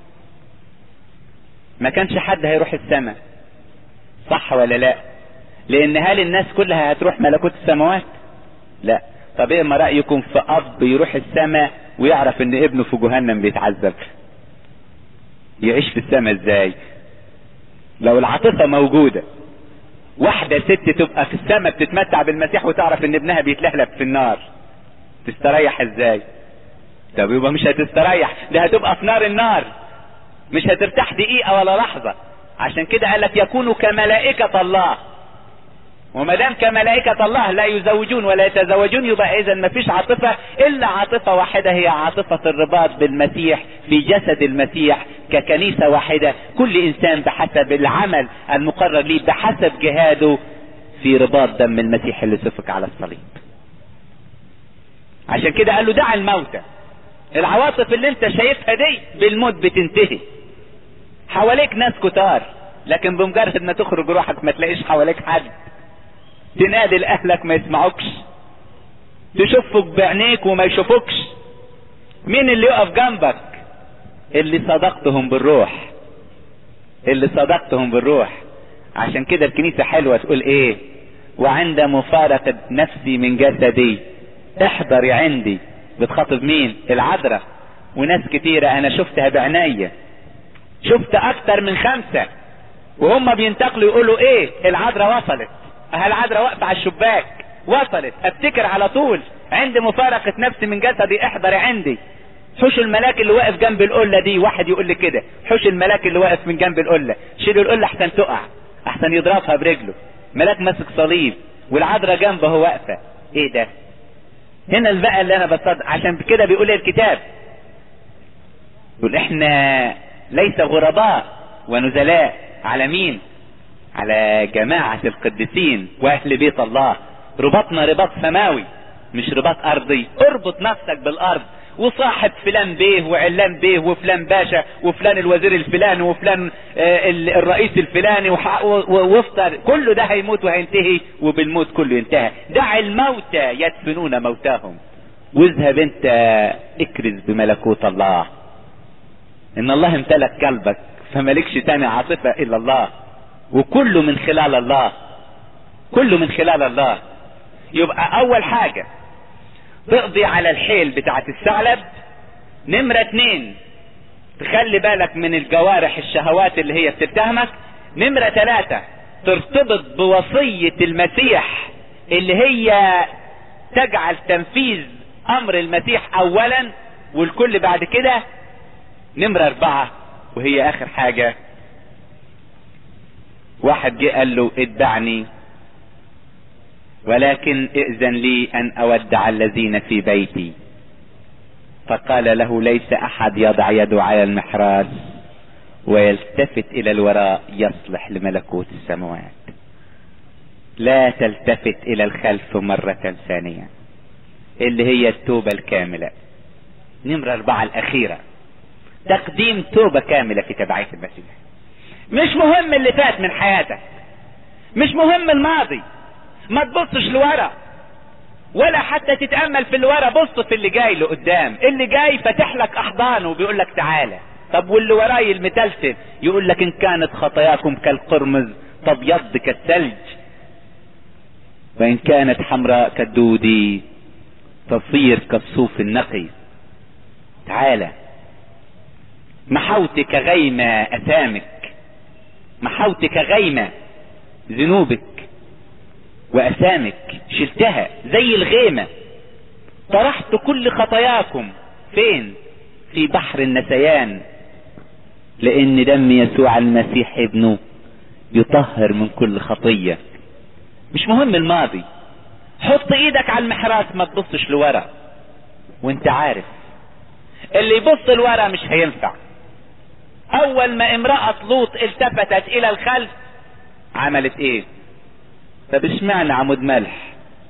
A: ما كانش حد هيروح السماء صح ولا لا لان هل الناس كلها هتروح ملكوت السماوات لا طب ايه ما رأيكم في اب يروح السماء ويعرف ان ابنه في جهنم بيتعذب يعيش في السماء ازاي لو العاطفة موجودة واحدة ست تبقى في السماء بتتمتع بالمسيح وتعرف ان ابنها بيتلهلب في النار تستريح ازاي طب يبقى مش هتستريح ده هتبقى في نار النار مش هترتاح دقيقة ولا لحظة عشان كده قال لك يكونوا كملائكة الله وما دام كملائكة الله لا يزوجون ولا يتزوجون يبقى اذا ما فيش عاطفة الا عاطفة واحدة هي عاطفة الرباط بالمسيح في جسد المسيح ككنيسة واحدة كل انسان بحسب العمل المقرر ليه بحسب جهاده في رباط دم المسيح اللي سفك على الصليب عشان كده قال له دع الموتى العواطف اللي انت شايفها دي بالموت بتنتهي حواليك ناس كتار لكن بمجرد ما تخرج روحك ما تلاقيش حواليك حد تنادي لاهلك ما يسمعوكش تشوفك بعينيك وما يشوفوكش مين اللي يقف جنبك اللي صدقتهم بالروح اللي صدقتهم بالروح عشان كده الكنيسة حلوة تقول ايه وعند مفارقة نفسي من جسدي احضري عندي بتخاطب مين العذراء وناس كتيرة انا شفتها بعناية شفت اكتر من خمسة وهم بينتقلوا يقولوا ايه العذراء وصلت اه العذراء واقفة على الشباك وصلت افتكر على طول عند مفارقة نفسي من جسدي احضري عندي حوش الملاك اللي واقف جنب القلة دي واحد يقول لي كده حوش الملاك اللي واقف من جنب القلة شيلوا القلة احسن تقع احسن يضربها برجله ملاك ماسك صليب والعذراء جنبه واقفة ايه ده هنا بقى اللي انا بصدق عشان كده بيقول الكتاب يقول احنا ليس غرباء ونزلاء على مين على جماعة القديسين واهل بيت الله رباطنا رباط سماوي مش رباط ارضي اربط نفسك بالارض وصاحب فلان بيه وعلان بيه وفلان باشا وفلان الوزير الفلاني وفلان آه الرئيس الفلاني وافطر كله ده هيموت وهينتهي وبالموت كله ينتهي دع الموتى يدفنون موتاهم واذهب انت اكرز بملكوت الله ان الله امتلك قلبك فمالكش تاني عاطفة الا الله وكله من خلال الله كله من خلال الله يبقى اول حاجة تقضي على الحيل بتاعت الثعلب نمرة اتنين تخلي بالك من الجوارح الشهوات اللي هي بتتهمك نمرة ثلاثة ترتبط بوصية المسيح اللي هي تجعل تنفيذ امر المسيح اولا والكل بعد كده نمرة اربعة وهي اخر حاجة واحد جه قال له اتبعني ولكن ائذن لي ان اودع الذين في بيتي فقال له ليس احد يضع يده على المحراث ويلتفت الى الوراء يصلح لملكوت السماوات لا تلتفت الى الخلف مرة ثانية اللي هي التوبة الكاملة نمرة اربعة الاخيرة تقديم توبة كاملة في تبعية المسيح مش مهم اللي فات من حياتك مش مهم الماضي ما تبصش لورا ولا حتى تتأمل في اللي ورا بص في اللي جاي لقدام اللي جاي فاتح لك احضانه وبيقول لك تعالى طب واللي وراي المتلتل يقول لك ان كانت خطاياكم كالقرمز تبيض كالثلج وان كانت حمراء كالدودي تصير كالصوف النقي تعالى محوتك غيمة اثامك محوتك غيمة ذنوبك واثامك شلتها زي الغيمة طرحت كل خطاياكم فين في بحر النسيان لان دم يسوع المسيح ابنه يطهر من كل خطية مش مهم الماضي حط ايدك على المحراث ما تبصش لورا وانت عارف اللي يبص لورا مش هينفع اول ما امرأة لوط التفتت الى الخلف عملت ايه طب اشمعنى عمود ملح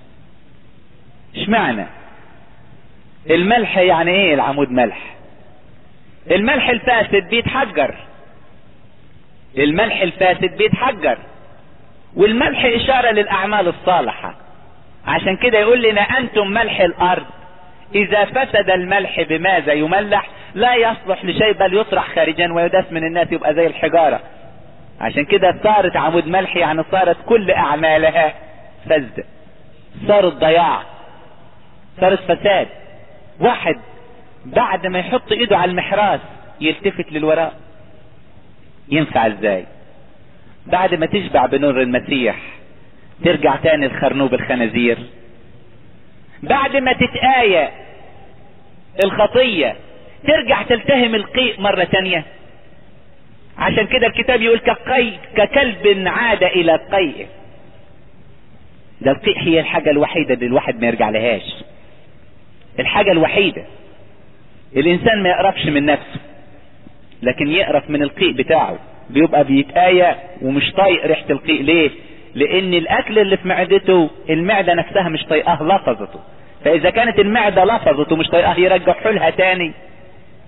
A: اشمعنى الملح يعني ايه العمود ملح الملح الفاسد بيتحجر الملح الفاسد بيتحجر والملح اشارة للاعمال الصالحة عشان كده يقول لنا انتم ملح الارض اذا فسد الملح بماذا يملح لا يصلح لشيء بل يطرح خارجا ويداس من الناس يبقى زي الحجارة عشان كده صارت عمود ملح يعني صارت كل اعمالها فسد صارت ضياع صارت فساد واحد بعد ما يحط ايده على المحراث يلتفت للوراء ينفع ازاي بعد ما تشبع بنور المسيح ترجع تاني الخرنوب الخنازير بعد ما تتآية الخطية ترجع تلتهم القيء مرة تانية عشان كده الكتاب يقول كقي ككلب عاد الى قيئه ده القيء هي الحاجة الوحيدة اللي الواحد ما يرجع لهاش الحاجة الوحيدة الانسان ما يقرفش من نفسه لكن يقرف من القيء بتاعه بيبقى بيتآية ومش طايق ريحة القيء ليه لان الاكل اللي في معدته المعدة نفسها مش طايقاه لفظته فاذا كانت المعدة لفظته مش طايقاه يرجعه لها تاني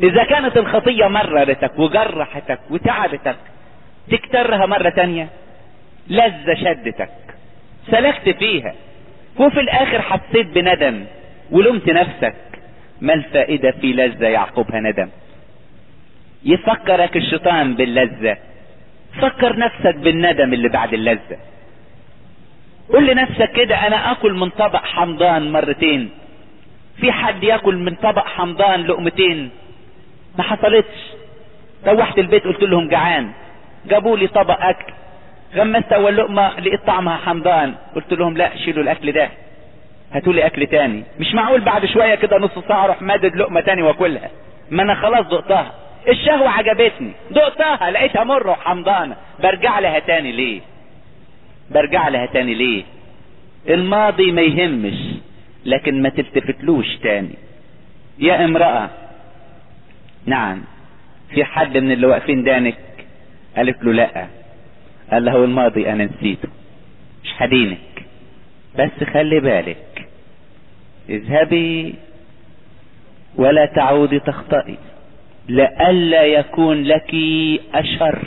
A: اذا كانت الخطية مررتك وجرحتك وتعبتك تكترها مرة تانية لذة شدتك سلكت فيها وفي الاخر حسيت بندم ولمت نفسك ما الفائدة في لذة يعقبها ندم يفكرك الشيطان باللذة فكر نفسك بالندم اللي بعد اللذة قول لنفسك كده انا اكل من طبق حمضان مرتين في حد ياكل من طبق حمضان لقمتين ما حصلتش روحت البيت قلت لهم جعان جابوا لي طبق اكل غمست اول لقمة لقيت طعمها حمضان قلت لهم لا شيلوا الاكل ده هاتوا لي اكل تاني مش معقول بعد شوية كده نص ساعة اروح مادد لقمة تاني واكلها ما انا خلاص دقتها الشهوة عجبتني دقتها لقيتها مرة وحمضانة برجع لها تاني ليه برجع لها تاني ليه الماضي ما يهمش لكن ما تلتفتلوش تاني يا امرأة نعم في حد من اللي واقفين دانك قالت له لا قال له الماضي انا نسيته مش هدينك بس خلي بالك اذهبي ولا تعودي تخطئي لئلا يكون لك اشر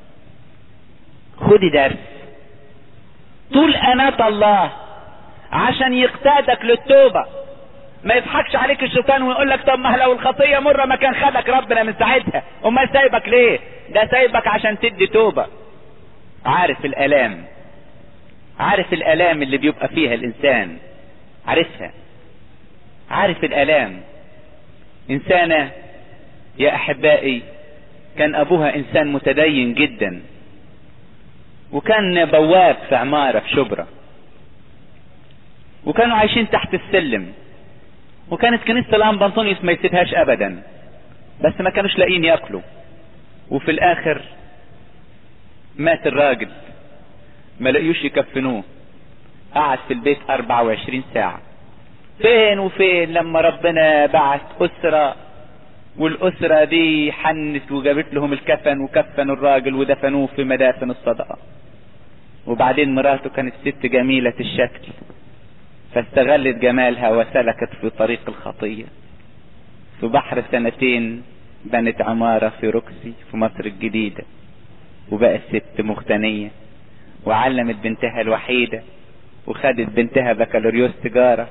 A: خدي درس طول اناة الله عشان يقتادك للتوبة ما يضحكش عليك الشيطان ويقول لك طب ما لو الخطية مرة ما كان خدك ربنا من ساعتها امال سايبك ليه ده سايبك عشان تدي توبة عارف الالام عارف الالام اللي بيبقى فيها الانسان عارفها عارف الالام انسانة يا احبائي كان ابوها انسان متدين جدا وكان بواب في عمارة في شبرا وكانوا عايشين تحت السلم وكانت كنيسة الان بنطونيوس ما يسيبهاش ابدا بس ما كانوش لاقيين ياكلوا وفي الاخر مات الراجل ما لقيوش يكفنوه قعد في البيت 24 ساعة فين وفين لما ربنا بعت أسرة والأسرة دي حنت وجابت لهم الكفن وكفنوا الراجل ودفنوه في مدافن الصدقة وبعدين مراته كانت ست جميلة الشكل فاستغلت جمالها وسلكت في طريق الخطية في بحر سنتين بنت عمارة في روكسي في مصر الجديدة وبقت ست مغتنية وعلمت بنتها الوحيدة وخدت بنتها بكالوريوس تجارة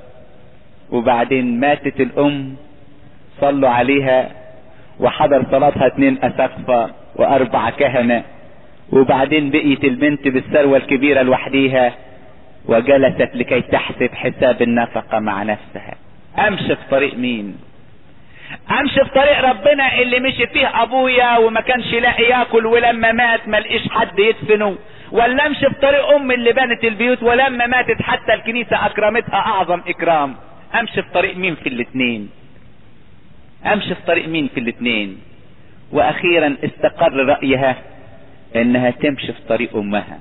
A: وبعدين ماتت الام صلوا عليها وحضر صلاتها اتنين اساقفة واربع كهنة وبعدين بقيت البنت بالثروة الكبيرة لوحديها وجلست لكي تحسب حساب النفقة مع نفسها امشي في طريق مين امشي في طريق ربنا اللي مشي فيه ابويا وما كانش لاقي ياكل ولما مات ما لقيش حد يدفنه ولا امشي في طريق ام اللي بنت البيوت ولما ماتت حتى الكنيسة اكرمتها اعظم اكرام امشي في طريق مين في الاتنين امشي في طريق مين في الاتنين واخيرا استقر رأيها انها تمشي في طريق امها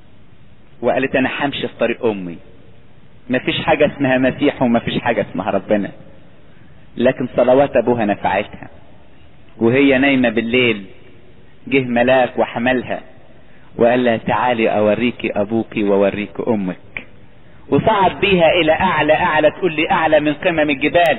A: وقالت انا همشي في طريق امي مفيش حاجة اسمها مسيح ومفيش حاجة اسمها ربنا لكن صلوات ابوها نفعتها وهي نايمة بالليل جه ملاك وحملها وقال لها تعالي اوريكي ابوك واوريك امك وصعد بيها الى اعلى اعلى تقول لي اعلى من قمم الجبال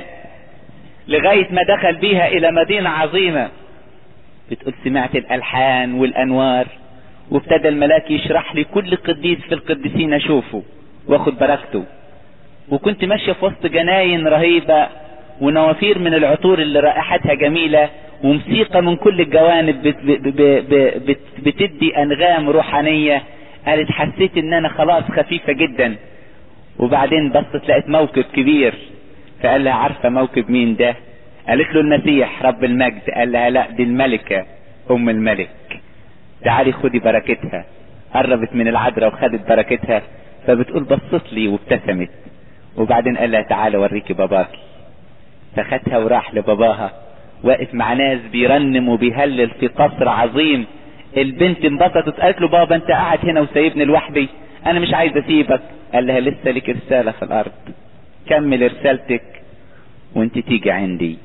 A: لغاية ما دخل بيها الى مدينة عظيمة بتقول سمعت الالحان والانوار وابتدى الملاك يشرح لي كل قديس في القديسين اشوفه واخد بركته وكنت ماشية في وسط جناين رهيبة ونوافير من العطور اللي رائحتها جميلة وموسيقى من كل الجوانب بت بت بت بتدي انغام روحانية قالت حسيت ان انا خلاص خفيفة جدا وبعدين بصت لقيت موكب كبير فقال لها عارفة موكب مين ده قالت له المسيح رب المجد قال لها لا دي الملكة ام الملك تعالي خدي بركتها قربت من العذراء وخدت بركتها فبتقول بصت لي وابتسمت وبعدين قال لها تعالى اوريكي باباكي فخدها وراح لباباها واقف مع ناس بيرنم وبيهلل في قصر عظيم البنت انبسطت قالت له بابا انت قاعد هنا وسايبني لوحدي انا مش عايز اسيبك قال لها لسه لك رسالة في الارض كمل رسالتك وانت تيجي عندي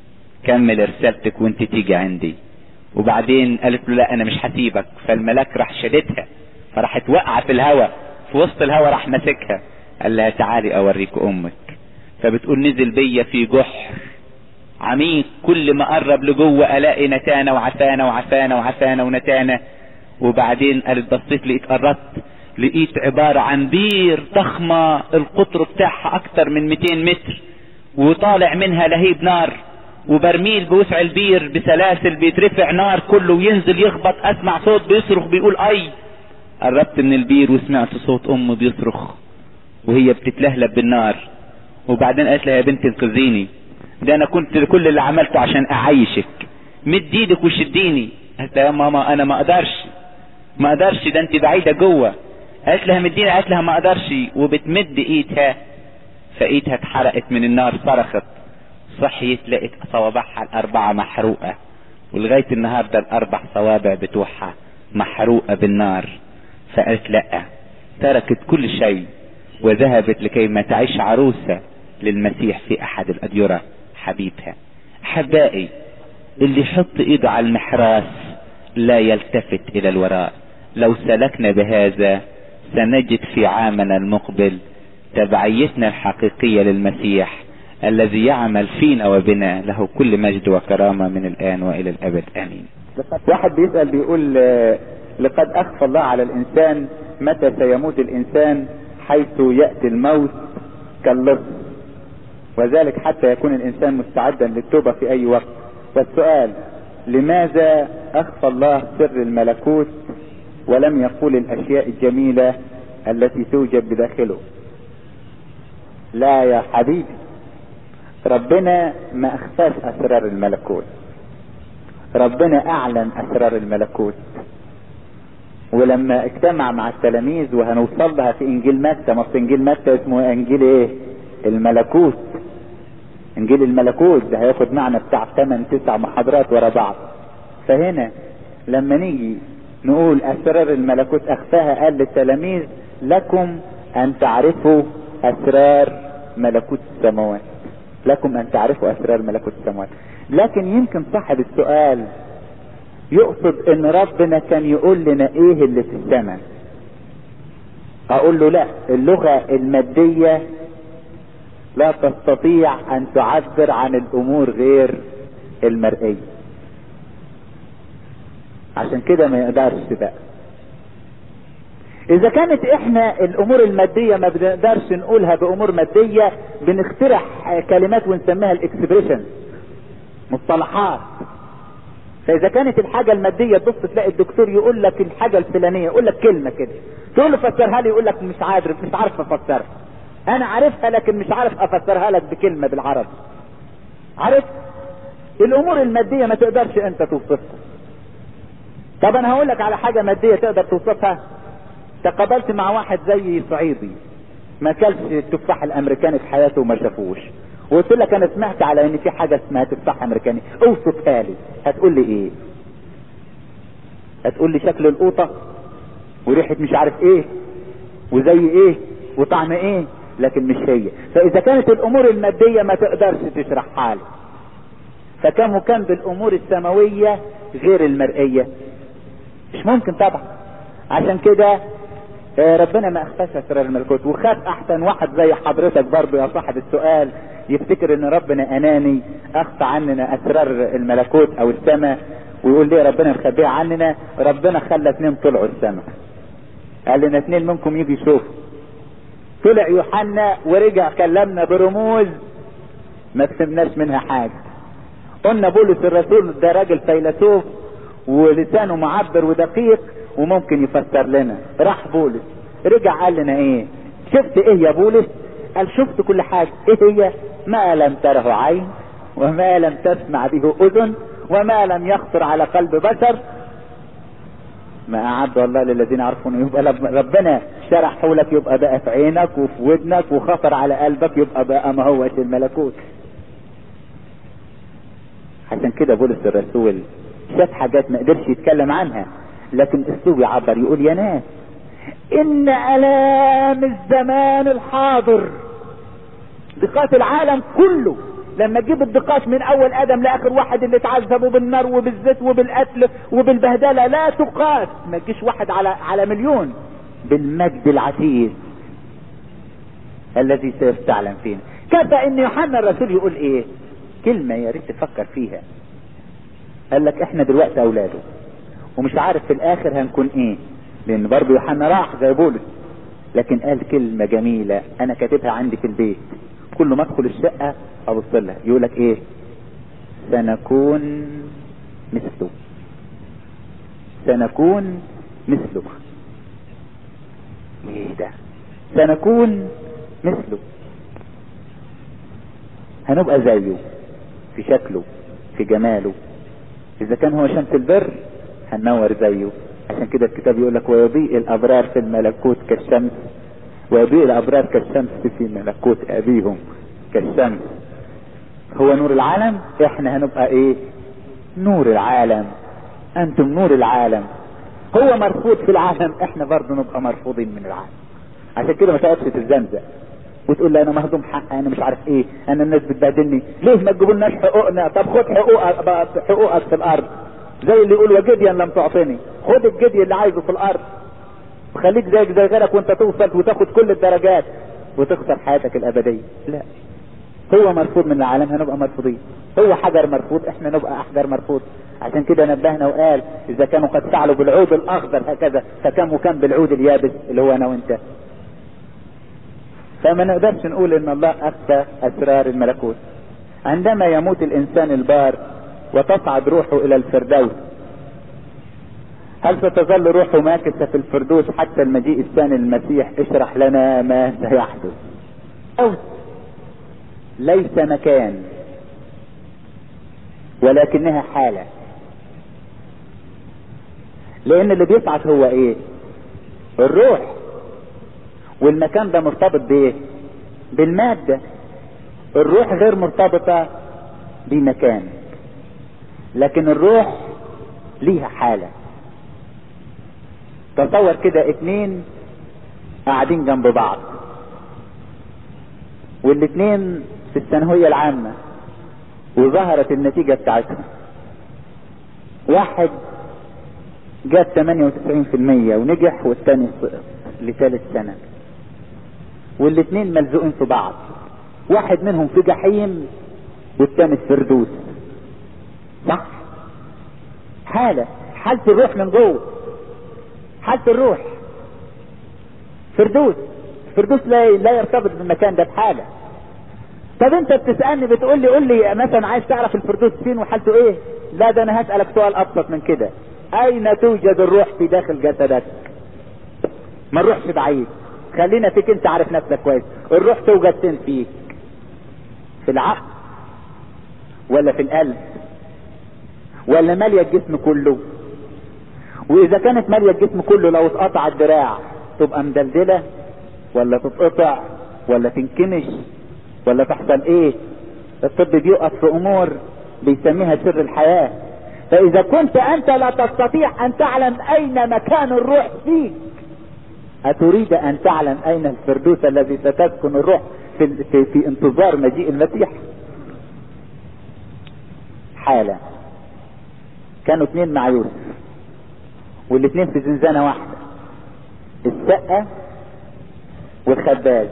A: كمل رسالتك وانت تيجي عندي وبعدين قالت له لا انا مش هسيبك فالملاك راح شدتها فراحت واقعة في الهواء في وسط الهواء راح ماسكها قال لها تعالي اوريك امك فبتقول نزل بيا في جحر عميق كل ما قرب لجوه الاقي نتانة وعفانة وعفانة وعفانة ونتانة وبعدين قالت بصيت لقيت قربت لقيت عبارة عن بير ضخمة القطر بتاعها اكتر من 200 متر وطالع منها لهيب نار وبرميل بوسع البير بسلاسل بيترفع نار كله وينزل يخبط اسمع صوت بيصرخ بيقول اي قربت من البير وسمعت صوت امه بيصرخ وهي بتتلهلب بالنار وبعدين قالت لها يا بنتي انقذيني ده انا كنت كل اللي عملته عشان اعيشك مد ايدك وشديني قالت لها يا ماما انا ما اقدرش ما اقدرش ده انت بعيدة جوه قالت لها مديني قالت لها ما اقدرش وبتمد ايدها فايدها اتحرقت من النار صرخت صحيت لقيت صوابعها الاربعة محروقة ولغاية النهاردة الاربع صوابع بتوعها محروقة بالنار فقالت لا تركت كل شيء وذهبت لكي ما تعيش عروسة للمسيح في احد الاديرة حبيبها احبائي اللي يحط ايده على المحراس لا يلتفت الى الوراء لو سلكنا بهذا سنجد في عامنا المقبل تبعيتنا الحقيقية للمسيح الذي يعمل فينا وبنا له كل مجد وكرامة من الآن وإلى الأبد آمين
B: واحد بيسأل بيقول لقد أخفى الله على الإنسان متى سيموت الإنسان حيث يأتي الموت كاللص وذلك حتى يكون الإنسان مستعدا للتوبة في أي وقت والسؤال لماذا أخفى الله سر الملكوت ولم يقول الأشياء الجميلة التي توجد بداخله لا يا حبيبي ربنا ما اخفاش اسرار الملكوت ربنا اعلن اسرار الملكوت ولما اجتمع مع التلاميذ وهنوصل لها في انجيل متى ما في انجيل متى اسمه انجيل ايه الملكوت انجيل الملكوت ده هياخد معنى بتاع 8 9 محاضرات ورا بعض فهنا لما نيجي نقول اسرار الملكوت اخفاها قال للتلاميذ لكم ان تعرفوا اسرار ملكوت السماوات لكم ان تعرفوا اسرار ملكوت السماوات لكن يمكن صاحب السؤال يقصد ان ربنا كان يقول لنا ايه اللي في السماء اقول له لا اللغة المادية لا تستطيع ان تعبر عن الامور غير المرئية عشان كده ما يقدرش بقى اذا كانت احنا الامور المادية ما بنقدرش نقولها بامور مادية بنخترع كلمات ونسميها الاكسبريشن مصطلحات فاذا كانت الحاجة المادية تبص تلاقي الدكتور يقول لك الحاجة الفلانية يقول لك كلمة كده تقول له فسرها لي يقول لك مش عارف مش عارف افسرها انا عارفها لكن مش عارف افسرها لك بكلمة بالعربي عارف الامور المادية ما تقدرش انت توصفها طب انا هقول لك على حاجة مادية تقدر توصفها تقابلت مع واحد زي صعيدي ما كلش التفاح الامريكاني في حياته وما شافوش وقلت لك انا سمعت على ان في حاجه اسمها تفاح امريكاني اوصفها لي هتقول لي ايه هتقول لي شكل القوطه وريحه مش عارف ايه وزي ايه وطعم ايه لكن مش هي فاذا كانت الامور الماديه ما تقدرش تشرحها لي فكم كان بالامور السماويه غير المرئيه مش ممكن طبعا عشان كده ربنا ما اخفاش اسرار الملكوت وخاف احسن واحد زي حضرتك برضه يا صاحب السؤال يفتكر ان ربنا اناني اخفى عننا اسرار الملكوت او السماء ويقول ليه ربنا مخبيها عننا ربنا خلى اتنين طلعوا السماء قال لنا اتنين منكم يجي يشوفوا طلع يوحنا ورجع كلمنا برموز ما فهمناش منها حاجه قلنا بولس الرسول ده راجل فيلسوف ولسانه معبر ودقيق وممكن يفسر لنا راح بولس رجع قال لنا ايه شفت ايه يا بولس قال شفت كل حاجة ايه هي ما لم تره عين وما لم تسمع به اذن وما لم يخطر على قلب بشر ما اعد الله للذين عرفون يبقى ربنا شرحه لك يبقى بقى في عينك وفي ودنك وخطر على قلبك يبقى بقى ما هوش الملكوت عشان كده بولس الرسول شاف حاجات ما قدرش يتكلم عنها لكن اسلوب يعبر يقول يا ناس ان الام الزمان الحاضر ضيقات العالم كله لما تجيب الضيقات من اول ادم لاخر واحد اللي اتعذبوا بالنار وبالزيت وبالقتل وبالبهدله لا تقاس ما تجيش واحد على على مليون بالمجد العتيد الذي سيستعلم فينا كفى ان يوحنا الرسول يقول ايه كلمة يا ريت تفكر فيها قال لك احنا دلوقتي اولاده ومش عارف في الاخر هنكون ايه لان برضه يوحنا راح زي بولس لكن قال كلمة جميلة انا كاتبها عندي في البيت كل ما ادخل الشقة ابص لها يقول لك ايه سنكون مثله سنكون مثله ايه ده سنكون مثله هنبقى زيه في شكله في جماله اذا كان هو شمس البر هننور زيه عشان كده الكتاب يقول لك ويضيء الابرار في الملكوت كالشمس ويضيء الابرار كالشمس في ملكوت ابيهم كالشمس هو نور العالم احنا هنبقى ايه نور العالم انتم نور العالم هو مرفوض في العالم احنا برضه نبقى مرفوضين من العالم عشان كده ما تقعدش تتزمزق وتقول لي انا مهضوم حق انا مش عارف ايه انا الناس بتبهدلني ليه ما تجيبولناش حقوقنا طب خد حقوقك حقوقك في الارض زي اللي يقول وجديا لم تعطني خد الجدي اللي عايزه في الارض وخليك زيك زي غيرك وانت توصل وتاخد كل الدرجات وتخسر حياتك الابديه لا هو مرفوض من العالم هنبقى مرفوضين هو حجر مرفوض احنا نبقى احجار مرفوض عشان كده نبهنا وقال اذا كانوا قد فعلوا بالعود الاخضر هكذا فكم وكم بالعود اليابس اللي هو انا وانت فما نقدرش نقول ان الله اخفى اسرار الملكوت عندما يموت الانسان البار وتصعد روحه الى الفردوس هل ستظل روحه ماكسة في الفردوس حتى المجيء الثاني للمسيح اشرح لنا ما سيحدث أو ليس مكان ولكنها حالة لان اللي بيصعد هو ايه الروح والمكان ده مرتبط بايه بالمادة الروح غير مرتبطة بمكان لكن الروح ليها حالة تصور كده اتنين قاعدين جنب بعض والاتنين في الثانوية العامة وظهرت النتيجة بتاعتهم واحد جاب 98% ونجح والتاني سقط لثالث سنة والاتنين ملزوقين في بعض واحد منهم في جحيم والتاني في فردوس صح حالة حالة الروح من جوه حالة الروح فردوس فردوس لا لا يرتبط بالمكان ده بحاله طب انت بتسالني بتقول لي قول لي مثلا عايز تعرف الفردوس فين وحالته ايه لا ده انا هسالك سؤال ابسط من كده اين توجد الروح في داخل جسدك ما نروحش بعيد خلينا فيك انت عارف نفسك كويس الروح توجد فين فيك في العقل ولا في القلب ولا ماليه الجسم كله واذا كانت ماليه الجسم كله لو اتقطع الدراع تبقى مدلدله ولا تتقطع ولا تنكمش ولا تحصل ايه الطب بيقف في امور بيسميها سر الحياة فاذا كنت انت لا تستطيع ان تعلم اين مكان الروح فيك اتريد ان تعلم اين الفردوس الذي ستسكن الروح في, في, في انتظار مجيء المسيح حالة كانوا اثنين مع يوسف والاثنين في زنزانة واحدة السقة والخباز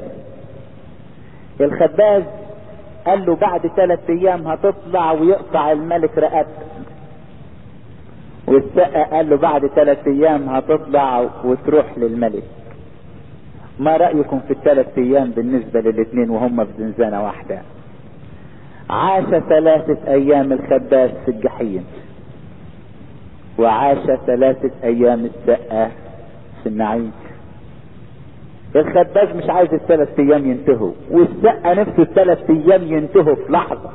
B: الخباز قال له بعد ثلاث ايام هتطلع ويقطع الملك رقبتك والسقة قال له بعد ثلاث ايام هتطلع وتروح للملك ما رأيكم في الثلاث ايام بالنسبة للاثنين وهم في زنزانة واحدة عاش ثلاثة ايام الخباز في الجحيم وعاش ثلاثة ايام السقة في النعيم الخباز مش عايز الثلاث ايام ينتهوا والسقة نفسه الثلاث ايام ينتهوا في لحظة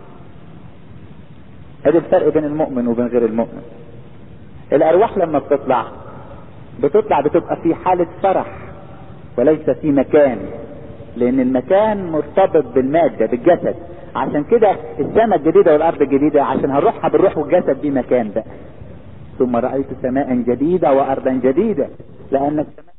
B: هذا الفرق بين المؤمن وبين غير المؤمن الارواح لما بتطلع بتطلع بتبقى في حالة فرح وليس في مكان لان المكان مرتبط بالمادة بالجسد عشان كده السماء الجديدة والارض الجديدة عشان هنروحها بالروح والجسد دي مكان بقى ثم رأيت سماء جديدة وارضا جديدة لان السماء